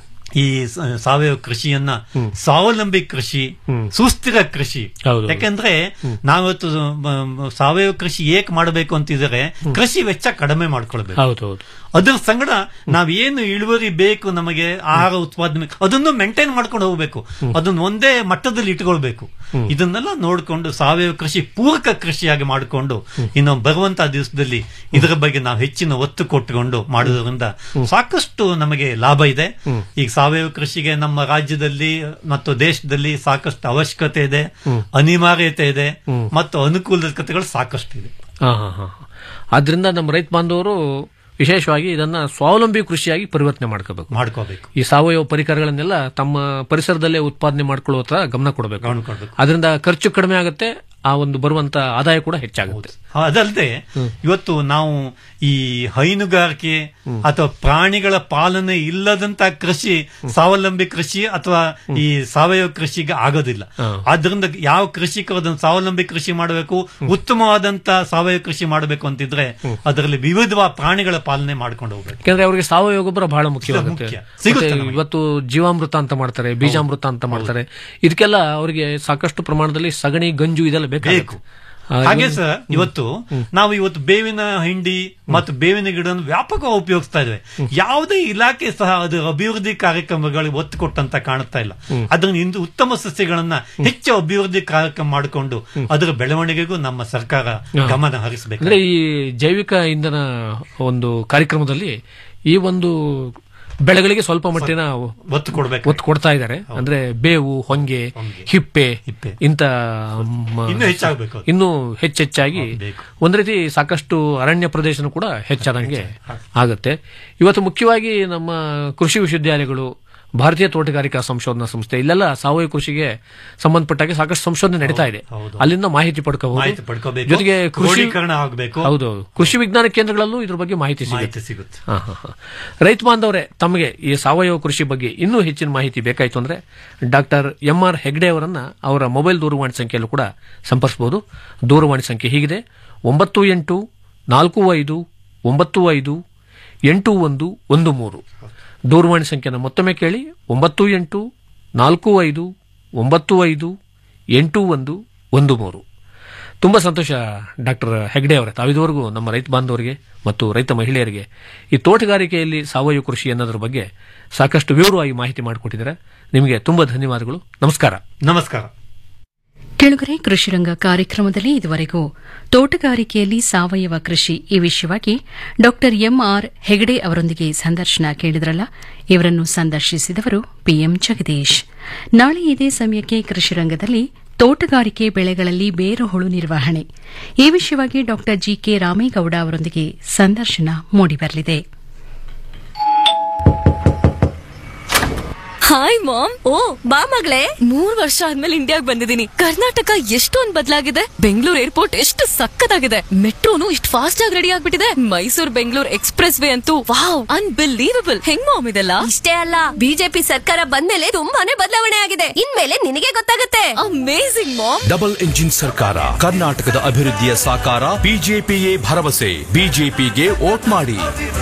ಈ ಸ- ಸಾವಯವ ಕೃಷಿಯನ್ನ ಸ್ವಾವಲಂಬಿ ಕೃಷಿ ಸುಸ್ಥಿರ ಕೃಷಿ ಹೌದು. ಯಾಕೆಂದ್ರೆ ನಾವತ್ತು ಮ- ಮ- ಸಾವಯವ ಕೃಷಿ ಏಕ್ ಮಾಡಬೇಕು ಅಂತಿದ್ರೆ ಕೃಷಿ ವೆಚ್ಚ ಕಡಿಮೆ ಮಾಡ್ಕೊಳ್ಬೇಕು ಹೌದೌದು ಅದರ ಸಂಗಡ ನಾವೇನು ಇಳುವರಿ ಬೇಕು ನಮಗೆ ಆಹಾರ ಉತ್ಪಾದನೆ ಅದನ್ನು ಮೇಂಟೈನ್ ಮಾಡ್ಕೊಂಡು ಹೋಗ್ಬೇಕು ಅದನ್ನ ಒಂದೇ ಮಟ್ಟದಲ್ಲಿ ಇಟ್ಕೊಳ್ಬೇಕು ಇದನ್ನೆಲ್ಲ ನೋಡಿಕೊಂಡು ಸಾವಯವ ಕೃಷಿ ಪೂರಕ ಕೃಷಿಯಾಗಿ ಮಾಡಿಕೊಂಡು ಇನ್ನು ಬರುವಂತಹ ದಿವಸದಲ್ಲಿ ಇದರ ಬಗ್ಗೆ ನಾವು ಹೆಚ್ಚಿನ ಒತ್ತು ಕೊಟ್ಟುಕೊಂಡು ಮಾಡುವುದರಿಂದ ಸಾಕಷ್ಟು ನಮಗೆ ಲಾಭ ಇದೆ ಈಗ ಸಾವಯವ ಕೃಷಿಗೆ ನಮ್ಮ ರಾಜ್ಯದಲ್ಲಿ ಮತ್ತು ದೇಶದಲ್ಲಿ ಸಾಕಷ್ಟು ಅವಶ್ಯಕತೆ ಇದೆ ಅನಿವಾರ್ಯತೆ ಇದೆ ಮತ್ತು ಅನುಕೂಲತೆಗಳು ಸಾಕಷ್ಟು ಇದೆ ಹಾ ಹಾ ಹಾ ಆದ್ರಿಂದ ನಮ್ಮ ರೈತ ಬಾಂಧವರು ವಿಶೇಷವಾಗಿ ಇದನ್ನ ಸ್ವಾವಲಂಬಿ ಕೃಷಿಯಾಗಿ ಪರಿವರ್ತನೆ ಮಾಡ್ಕೋಬೇಕು ಮಾಡ್ಕೋಬೇಕು ಈ ಸಾವಯವ ಪರಿಕರಗಳನ್ನೆಲ್ಲ ತಮ್ಮ ಪರಿಸರದಲ್ಲೇ ಉತ್ಪಾದನೆ ಮಾಡ್ಕೊಳ್ಳೋ ಹತ್ರ ಗಮನ ಕೊಡಬೇಕು ಗಮನ ಕೊಡ್ಬೇಕು. ಅದರಿಂದ ಖರ್ಚು ಕಡಿಮೆ ಆಗುತ್ತೆ ಆ ಒಂದು ಬರುವಂತ ಆದಾಯ ಕೂಡ ಹೆಚ್ಚಾಗುತ್ತೆ ಅದಲ್ಲದೆ ಇವತ್ತು ನಾವು ಈ ಹೈನುಗಾರಿಕೆ ಅಥವಾ ಪ್ರಾಣಿಗಳ ಪಾಲನೆ ಇಲ್ಲದಂತ ಕೃಷಿ ಸ್ವಾವಲಂಬಿ ಕೃಷಿ ಅಥವಾ ಈ ಸಾವಯವ ಕೃಷಿಗೆ ಆಗೋದಿಲ್ಲ ಆದ್ರಿಂದ ಯಾವ ಕೃಷಿಕರು ಅದನ್ನು ಸ್ವಾವಲಂಬಿ ಕೃಷಿ ಮಾಡಬೇಕು ಉತ್ತಮವಾದಂತ ಸಾವಯವ ಕೃಷಿ ಮಾಡಬೇಕು ಅಂತಿದ್ರೆ ಅದರಲ್ಲಿ ವಿವಿಧ ಪ್ರಾಣಿಗಳ ಪಾಲನೆ ಮಾಡ್ಕೊಂಡು ಹೋಗ್ಬೇಕು ಯಾಕಂದ್ರೆ ಅವರಿಗೆ ಸಾವಯವ ಗೊಬ್ಬರ ಬಹಳ ಮುಖ್ಯವಾಗುತ್ತೆ ಮುಖ್ಯ. ಸಿಗುತ್ತೆ ಮತ್ತೆ ನಮಗೆ. ಇವತ್ತು ಜೀವಾಮೃತ ಅಂತ ಮಾಡ್ತಾರೆ ಬೀಜಾಮೃತ ಅಂತ ಮಾಡ್ತಾರೆ ಇದಕ್ಕೆಲ್ಲ ಅವರಿಗೆ ಸಾಕಷ್ಟು ಪ್ರಮಾಣದಲ್ಲಿ ಸಗಣಿ ಗಂಜು ಇದೆಲ್ಲ ಬೇಕು ಬೇಕು ಹಾಗೆ ಸರ್ ಇವತ್ತು ನಾವು ಇವತ್ತು ಬೇವಿನ ಹಿಂಡಿ ಮತ್ತು ಬೇವಿನ ಗಿಡವನ್ನು ವ್ಯಾಪಕವಾಗಿ ಉಪಯೋಗಿಸ್ತಾ ಇದ್ದೇವೆ ಯಾವುದೇ ಇಲಾಖೆ ಸಹ ಅದು ಅಭಿವೃದ್ಧಿ ಕಾರ್ಯಕ್ರಮಗಳಿಗೆ ಒತ್ತು ಕೊಟ್ಟಂತ ಕಾಣುತ್ತಾ ಇಲ್ಲ ಅದನ್ನು ಇಂದು ಉತ್ತಮ ಸಸ್ಯಗಳನ್ನ ಹೆಚ್ಚು ಅಭಿವೃದ್ಧಿ ಕಾರ್ಯಕ್ರಮ ಮಾಡಿಕೊಂಡು ಅದರ ಬೆಳವಣಿಗೆಗೂ ನಮ್ಮ ಸರ್ಕಾರ ಗಮನ ಹರಿಸಬೇಕು ಅಂದ್ರೆ ಈ ಜೈವಿಕ ಇಂಧನ ಒಂದು ಕಾರ್ಯಕ್ರಮದಲ್ಲಿ ಈ ಒಂದು ಬೆಳೆಗಳಿಗೆ ಸ್ವಲ್ಪ ಮಟ್ಟಿನ ಒತ್ತು ಕೊಡ್ಬೇಕು ಒತ್ತು ಕೊಡ್ತಾ ಇದ್ದಾರೆ ಅಂದ್ರೆ ಬೇವು ಹೊಂಗೆ ಹಿಪ್ಪೆ ಹಿಪ್ಪೆ. ಇಂತ ಮ- ಇನ್ನೂ ಹೆಚ್ಚಾಗ್ಬೇಕು ಅದು. ಇನ್ನೂ ಹೆಚ್ಚೆಚ್ಚಾಗಿ ಬೇಕು. ಒಂದ್ ರೀತಿ ಸಾಕಷ್ಟು ಅರಣ್ಯ ಪ್ರದೇಶನೂ ಕೂಡ ಹೆಚ್ಚಾದಂಗೆ ಆಗತ್ತೆ ಇವತ್ತು ಮುಖ್ಯವಾಗಿ ನಮ್ಮ ಕೃಷಿ ವಿಶ್ವವಿದ್ಯಾಲಯಗಳು ಭಾರತೀಯ ತೋಟಗಾರಿಕಾ ಸಂಶೋಧನಾ ಸಂಸ್ಥೆ ಇಲ್ಲೆಲ್ಲ ಸಾವಯವ ಕೃಷಿಗೆ ಸಂಬಂಧಪಟ್ಟಾಗೆ ಸಾಕಷ್ಟು ಸಂಶೋಧನೆ ನಡೀತಾ ಇದೆ ಹೌದು. ಅಲ್ಲಿಂದ ಮಾಹಿತಿ ಮಾಹಿತಿ ಪಡ್ಕೋಬಹುದು ಪಡ್ಕೋಬೇಕು ಜೊತೆಗೆ ಕೃಷಿ ಕ್ರೋಢೀಕರಣ ಆಗಬೇಕು ಹೌದು ಕೃಷಿ ವಿಜ್ಞಾನ ಕೇಂದ್ರಗಳಲ್ಲೂ ಇದ್ರ ಬಗ್ಗೆ ಮಾಹಿತಿ ಸಿಗುತ್ತೆ ಮಾಹಿತಿ ಸಿಗುತ್ತೆ ಹಾ, ಹಾ, ಹಾ. ರೈತ ಬಾಂಧವರೇ ತಮಗೆ ಈ ಸಾವಯವ ಕೃಷಿ ಬಗ್ಗೆ ಇನ್ನೂ ಹೆಚ್ಚಿನ ಮಾಹಿತಿ ಬೇಕಾಯಿತು ಅಂದ್ರೆ ಡಾಕ್ಟರ್ ಎಂ ಆರ್ ಹೆಗ್ಡೆ ಅವರನ್ನ ಅವರ ಮೊಬೈಲ್ ದೂರವಾಣಿ ಸಂಖ್ಯೆಯಲ್ಲೂ ಕೂಡ ಸಂಪರ್ಸಬಹುದು ದೂರವಾಣಿ ಸಂಖ್ಯೆ ಹೀಗಿದೆ ಒಂಬತ್ತು ಎಂಟು ನಾಲ್ಕು ಐದು ಒಂಬತ್ತು ಐದು ಎಂಟು ಒಂದು ಒಂದು ಮೂರು ದೂರವಾಣಿ ಸಂಖ್ಯೆನ ಮತ್ತೊಮ್ಮೆ ಕೇಳಿ ಒಂಬತ್ತು ಎಂಟು ನಾಲ್ಕು ಐದು ಒಂಬತ್ತು ಐದು ಎಂಟು ಒಂದು ಒಂದು ಮೂರು ತುಂಬಾ ಸಂತೋಷ ಡಾಕ್ಟರ್ ಹೆಗ್ಡೆ ಅವರೇ ತಾವಿದುವರೆಗೂ ನಮ್ಮ ರೈತ ಬಾಂಧವರಿಗೆ ಮತ್ತು ರೈತ ಮಹಿಳೆಯರಿಗೆ ಈ ತೋಟಗಾರಿಕೆಯಲ್ಲಿ ಸಾವಯವ ಕೃಷಿ ಅನ್ನೋದ್ರ ಬಗ್ಗೆ ಸಾಕಷ್ಟು ವಿವರವಾಗಿ ಮಾಹಿತಿ ಮಾಡಿಕೊಟ್ಟಿದ್ದಾರೆ ನಿಮಗೆ ತುಂಬಾ ಧನ್ಯವಾದಗಳು ನಮಸ್ಕಾರ ನಮಸ್ಕಾರ ಕೆಳಗರೆ ಕೃಷಿರಂಗ ಕಾರ್ಯಕ್ರಮದಲ್ಲಿ ಇದುವರೆಗೂ ತೋಟಗಾರಿಕೆಯಲ್ಲಿ ಸಾವಯವ ಕೃಷಿ ಈ ವಿಷಯವಾಗಿ ಡಾಕ್ಟರ್ ಎಂಆರ್ ಹೆಗಡೆ ಅವರೊಂದಿಗೆ ಸಂದರ್ಶನ ಕೇಳಿದ್ರಲ್ಲ ಇವರನ್ನು ಸಂದರ್ಶಿಸಿದವರು ಪಿಎಂ ಜಗದೀಶ್ ನಾಳೆ ಇದೇ ಸಮಯಕ್ಕೆ ಕೃಷಿರಂಗದಲ್ಲಿ ತೋಟಗಾರಿಕೆ ಬೆಳೆಗಳಲ್ಲಿ ಬೇರುಹುಳು ನಿರ್ವಹಣೆ ಈ ವಿಷಯವಾಗಿ ಡಾಕ್ಟರ್ ಜಿಕೆ ರಾಮೇಗೌಡ ಅವರೊಂದಿಗೆ ಸಂದರ್ಶನ ಮೂಡಿಬರಲಿದೆ ಹಾಯ್ ಮಾಮ್ ಓ ಬಾ ಮಗಳೇ ಮೂರ್ ವರ್ಷ ಆದ್ಮೇಲೆ ಇಂಡಿಯಾಗ್ ಬಂದಿದ್ದೀನಿ ಕರ್ನಾಟಕ ಎಷ್ಟೊಂದ್ ಬದಲಾಗಿದೆ ಬೆಂಗಳೂರು ಏರ್ಪೋರ್ಟ್ ಎಷ್ಟು ಸಕ್ಕತ್ತಾಗಿದೆ ಮೆಟ್ರೋನು ಇಷ್ಟು ಫಾಸ್ಟ್ ಆಗಿ ರೆಡಿ ಆಗ್ಬಿಟ್ಟಿದೆ ಮೈಸೂರು ಬೆಂಗಳೂರು ಎಕ್ಸ್ಪ್ರೆಸ್ ವೇ ಅಂತೂ ವಾವ್ ಅನ್ಬಿಲೀವಬಲ್ ಹೆಂಗ್ ಮಾಮ್ ಇದೆಲ್ಲ ಇಷ್ಟೇ ಅಲ್ಲ ಬಿಜೆಪಿ ಸರ್ಕಾರ ಬಂದ್ಮೇಲೆ ತುಂಬಾನೇ ಬದಲಾವಣೆ ಆಗಿದೆ ಇನ್ಮೇಲೆ ನಿನಗೆ ಗೊತ್ತಾಗುತ್ತೆ ಅಮೇಸಿಂಗ್ ಮಾಮ್ ಡಬಲ್ ಎಂಜಿನ್ ಸರ್ಕಾರ ಕರ್ನಾಟಕದ ಅಭಿವೃದ್ಧಿಯ ಸಾಕಾರ ಬಿಜೆಪಿಯೇ ಭರವಸೆ ಬಿಜೆಪಿಗೆ ವೋಟ್ ಮಾಡಿ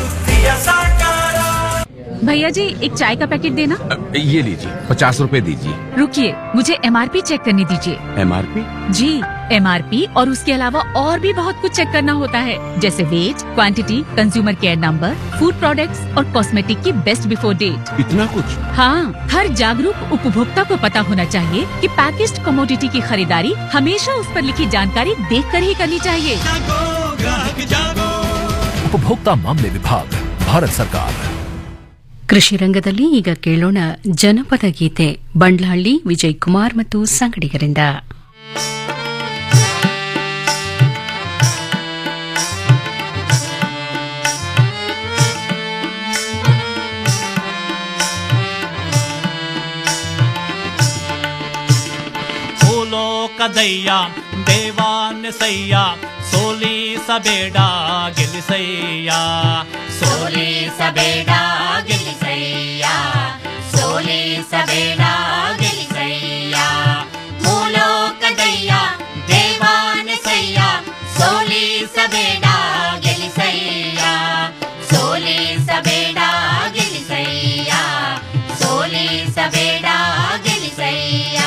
भैया जी एक चाय का पैकेट देना ये लीजिए पचास रुपए दीजिए रुकिए मुझे एमआरपी चेक करने दीजिए एमआरपी जी एमआरपी और उसके अलावा और भी बहुत कुछ चेक करना होता है जैसे weight quantity consumer care number food products और कॉस्मेटिक की बेस्ट बिफोर डेट इतना कुछ हाँ हर जागरूक उपभोक्ता को पता होना चाहिए कि पैकेज्ड कमोडिटी की खरीदारी हमेशा उस पर लिखी जानकारी देख कर ही करनी चाहिए उपभोक्ता मामले विभाग भारत सरकार ಕೃಷಿ ರಂಗದಲ್ಲಿ ಈಗ ಕೇಳೋಣ ಜನಪದ ಗೀತೆ ಬಂಡ್ಲಹಳ್ಳಿ ವಿಜಯ್ ಕುಮಾರ್ ಮತ್ತು ಸಂಗಡಿಗರಿಂದ ಭೂಲೋಕದಯ್ಯ ದೇವಾನ್ಯಸಯ್ಯ ಸೋಲಿಸಬೇಡ ಗೆಲ್ಲಿಸಯ್ಯ ಸೋಲಿಸಬೇಡ ಗೆಲ್ಲಿಸಯ್ಯ ಸೋಲಿಸಬೇಡ ಗೆಲ್ಲಿಸಯ್ಯ ಮೂಲೋಕದಯ್ಯ ದೇವಾನಸಯ್ಯ ಸೋಲಿಸಬೇಡ ಗೆಲ್ಲಿಸಯ್ಯ ಸೋಲಿಸಬೇಡ ಗೆಲ್ಲಿಸಯ್ಯ ಸೋಲಿಸಬೇಡ ಗೆಲ್ಲಿಸಯ್ಯ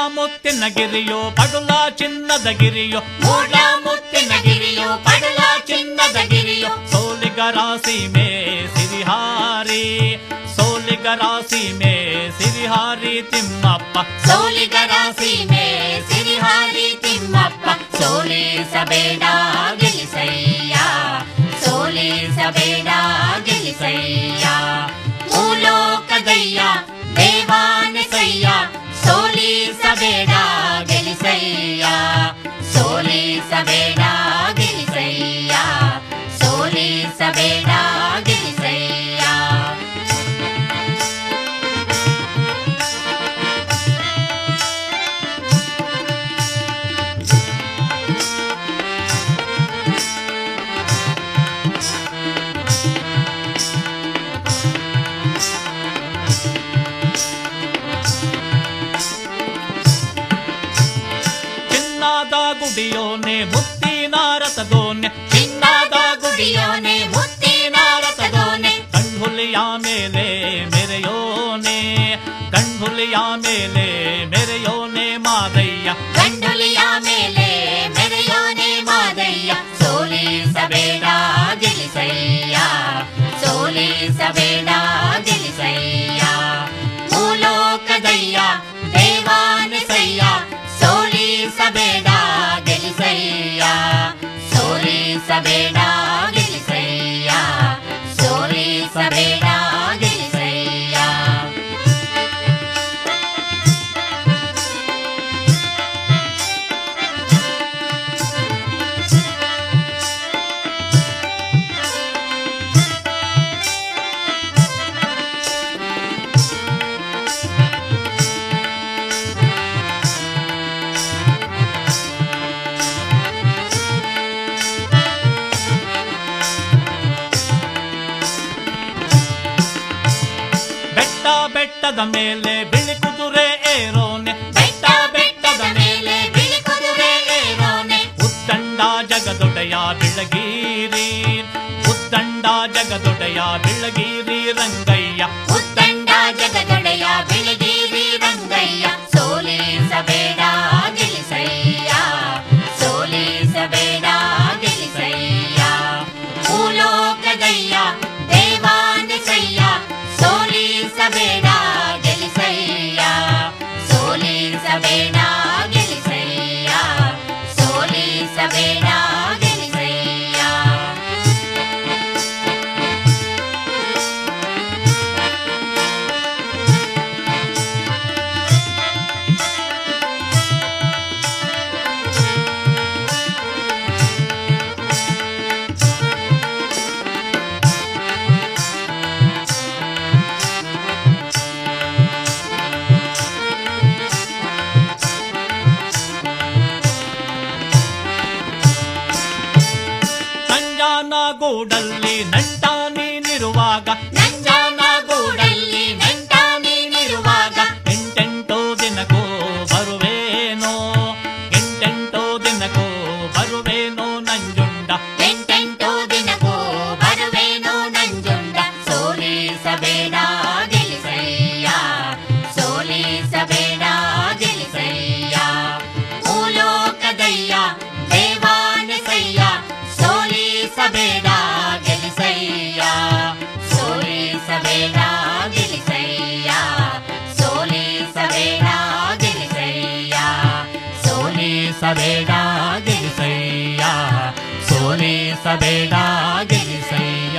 ಮುತ್ತಿನ ಗಿರಿಯೋ ಪಡುಲ ಚಿನ್ನದ ಗಿರಿಯೋ ಮೂಲ ಮುತ್ತಿನ ಗಿರಿಯೋ ಪಡಲ ಚಿನ್ನದ ಗಿರಿಯೋ ಸೋಲಿಗರ ಸೀಮೆ ಸಿರಿಹಾರಿ ಸೋಲಿಗರ ಸೀಮೆ ಸಿರಿಹಾರಿ ತಿಮ್ಮಪ್ಪ ಸೋಲಿಗರ ಸೀಮೆ ಸಿರಿಹಾರಿ ತಿಮ್ಮಪ್ಪ ಸೋಲಿಸಬೇಡ ಗೆಲಿಸಯ್ಯ ಸೋಲಿಸಬೇಡ ಗೆಲಿಸಯ್ಯ ಭೂಲೋಕದಯ್ಯ ದೇವಾನಸಯ್ಯ ಸೋಲಿಸಬೇಡ ಗೆಲಿಸಯ್ಯ ಸೋಲಿಸಬೇಡ ಗೆಲಿಸಯ್ಯ ಸೋಲಿಸಬೇಡ ಗೆಲಿಸಯ್ಯ ಚಿನ್ನದ ಗುಡಿಯೋನೆ ಮುತ್ತಿನ ರಥದೋನೆ ಚಿನ್ನದ ಗುಡಿಯೋನೆ ಮುತ್ತಿನ ರಥದೋನೆ ಕಣ್ಹುಲಿಯ ಮೇಲೆ ಮೆರೆಯೋನೆ ಕಣ್ಹುಲಿಯ ಮೇಲೆ ಮೆರೆಯೋನೆ ಮಾದಯ್ಯ ಗಂಡುಲಿಯ ಮೇಲೆ ಮೆರೆಯೋನೆ ಮಾದಯ್ಯ ಸೋಲಿಸಬೇಡ ಗೆಲಿಸಯ್ಯ ಸೋಲಿಸಬೇಡ ಗೆಲಿಸಯ್ಯ ಭೂಲೋಕದಯ್ಯ ದೇವಾನಸಯ್ಯ ಸೋಲಿಸಬೇಡ ಗೆಲಿಸಯ್ಯ ಸೋಲಿಸಬೇಡ ಗೆಲಿಸಯ್ಯ ಸೋಲಿಸಬೇಡ ಗೆಲಿಸಯ್ಯ ಬೆಟ್ಟ ಬೆಟ್ಟದ ಮೇಲೆ ಬಿಳಿ ಕುದುರೆ ಏರೋನೆ ಬೆಟ್ಟ ಬೆಟ್ಟದ ಮೇಲೆ ಬಿಳಿ ಕುದುರೆ ಏರೋನೆ ಉದ್ದಂಡ ಜಗದೊಡೆಯ ಬಿಳಗೀರಿ ಉದ್ದಂಡ ಜಗದೊಡೆಯ ಬಿಳಗೀರಿ ರಂಗಯ್ಯ ಉತ್ತಂಡ ಜಗದೊಡೆಯ ಬಿಳಿಗಿರಿ ರಂಗಯ್ಯ ಸೋಲಿಸಬೇಡ ಗೆಲಿಸಯ್ಯ ಸೋಲಿಸಬೇಡ ಗೆಲಿಸಯ್ಯ ಭೂಲೋಕದಯ್ಯ ದೇವಾನಸಯ್ಯ ಸೋಲಿಸಬೇಡ ಗೆಲಿಸಯ್ಯ ಸೋಲಿಸಬೇಡ ಗೆಲಿಸಯ್ಯ ಸೋಲಿಸಬೇಡ ಗೆಲಿಸಯ್ಯ ನಂಜಾನ ಗೂಡಲ್ಲಿ ನಂಟ ನೀನಿರುವಾಗ ನಂಜಾನ ಗೂಡಲ್ಲಿ ನೆಂಟ ನೀನಿರುವಾಗ ಎಂಟೆಂಟೋ ದಿನಕ್ಕೂ ಬರುವೇನೋ ಎಂಟೆಂಟೋ ದಿನಕ್ಕೂ ಬರುವೇನೋ ನಂಜುಂಡ ಎಂಟೆಂಟು ದಿನಕ್ಕೂ ಬರುವೇನೋ ನಂಜುಂಡ ಸೋಲಿಸಬೇಡ ಗೆಲಿಸಯ್ಯ ಸೋಲಿಸಬೇಡ ಗೆಲಿಸಯ್ಯ ಭೂಲೋಕದಯ್ಯ ದೇವಾನಸಯ್ಯ ಸೋಲಿಸಬೇಡ ಗೆಲಿಸಯ್ಯ ಸೋಲಿಸಬೇಡ ಗೆಲಿಸಯ್ಯ ಸೋಲಿಸಬೇಡ ಗೆಲಿಸಯ್ಯ ಸೋಲಿಸಬೇಡ ಗೆಲಿಸಯ್ಯ ಸೋಲಿಸಬೇಡ ಗೆಲಿಸಯ್ಯ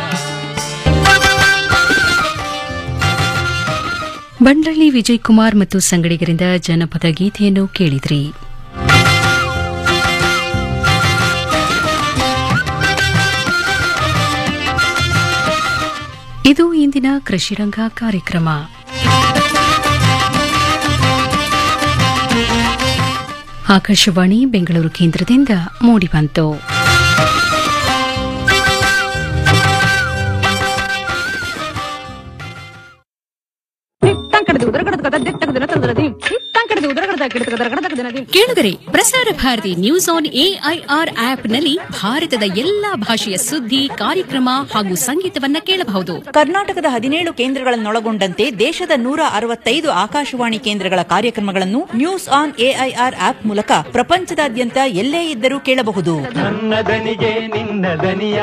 ಬಂಡ್ರಳ್ಳಿ ವಿಜಯ್ ಕುಮಾರ್ ಮತ್ತು ಸಂಗಡಿಗರಿಂದ ಜನಪದ ಗೀತೆಯನ್ನು ಕೇಳಿದ್ರಿ ಇದು ಇಂದಿನ ಕೃಷಿರಂಗ ಕಾರ್ಯಕ್ರಮ ಆಕಾಶವಾಣಿ ಬೆಂಗಳೂರು ಕೇಂದ್ರದಿಂದ ಮೂಡಿಬಂತು ಹಿತ್ತಂಕಡದು ಉದರಗಡದ ದಿಟ್ಟಗದಿನ ತಂದರದಿ ಹಿತ್ತಂಕಡದು ಉದರಗಡದ ಕೇಳುಗರೆ ಪ್ರಸಾರ ಭಾರತಿ ನ್ಯೂಸ್ ಆನ್ ಎಐಆರ್ ಆಪ್ನಲ್ಲಿ ಭಾರತದ ಎಲ್ಲಾ ಭಾಷೆಯ ಸುದ್ದಿ ಕಾರ್ಯಕ್ರಮ ಹಾಗೂ ಸಂಗೀತವನ್ನ ಕೇಳಬಹುದು ಕರ್ನಾಟಕದ ಹದಿನೇಳು ಕೇಂದ್ರಗಳನ್ನೊಳಗೊಂಡಂತೆ ದೇಶದ ನೂರ ಅರವತ್ತೈದು ಆಕಾಶವಾಣಿ ಕೇಂದ್ರಗಳ ಕಾರ್ಯಕ್ರಮಗಳನ್ನು ನ್ಯೂಸ್ ಆನ್ ಎಐಆರ್ ಆಪ್ ಮೂಲಕ ಪ್ರಪಂಚದಾದ್ಯಂತ ಎಲ್ಲೇ ಇದ್ದರೂ ಕೇಳಬಹುದು ನನ್ನ ದನಿಗೆ ನಿನ್ನ ದನಿಯ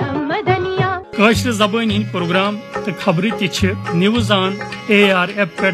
کٲشرِ زبٲنۍ ہٕنٛدۍ پروگرام تہٕ خبرٕ تہِ چھِ نِوٕز آن اے آر ایپ پٮ۪ٹھ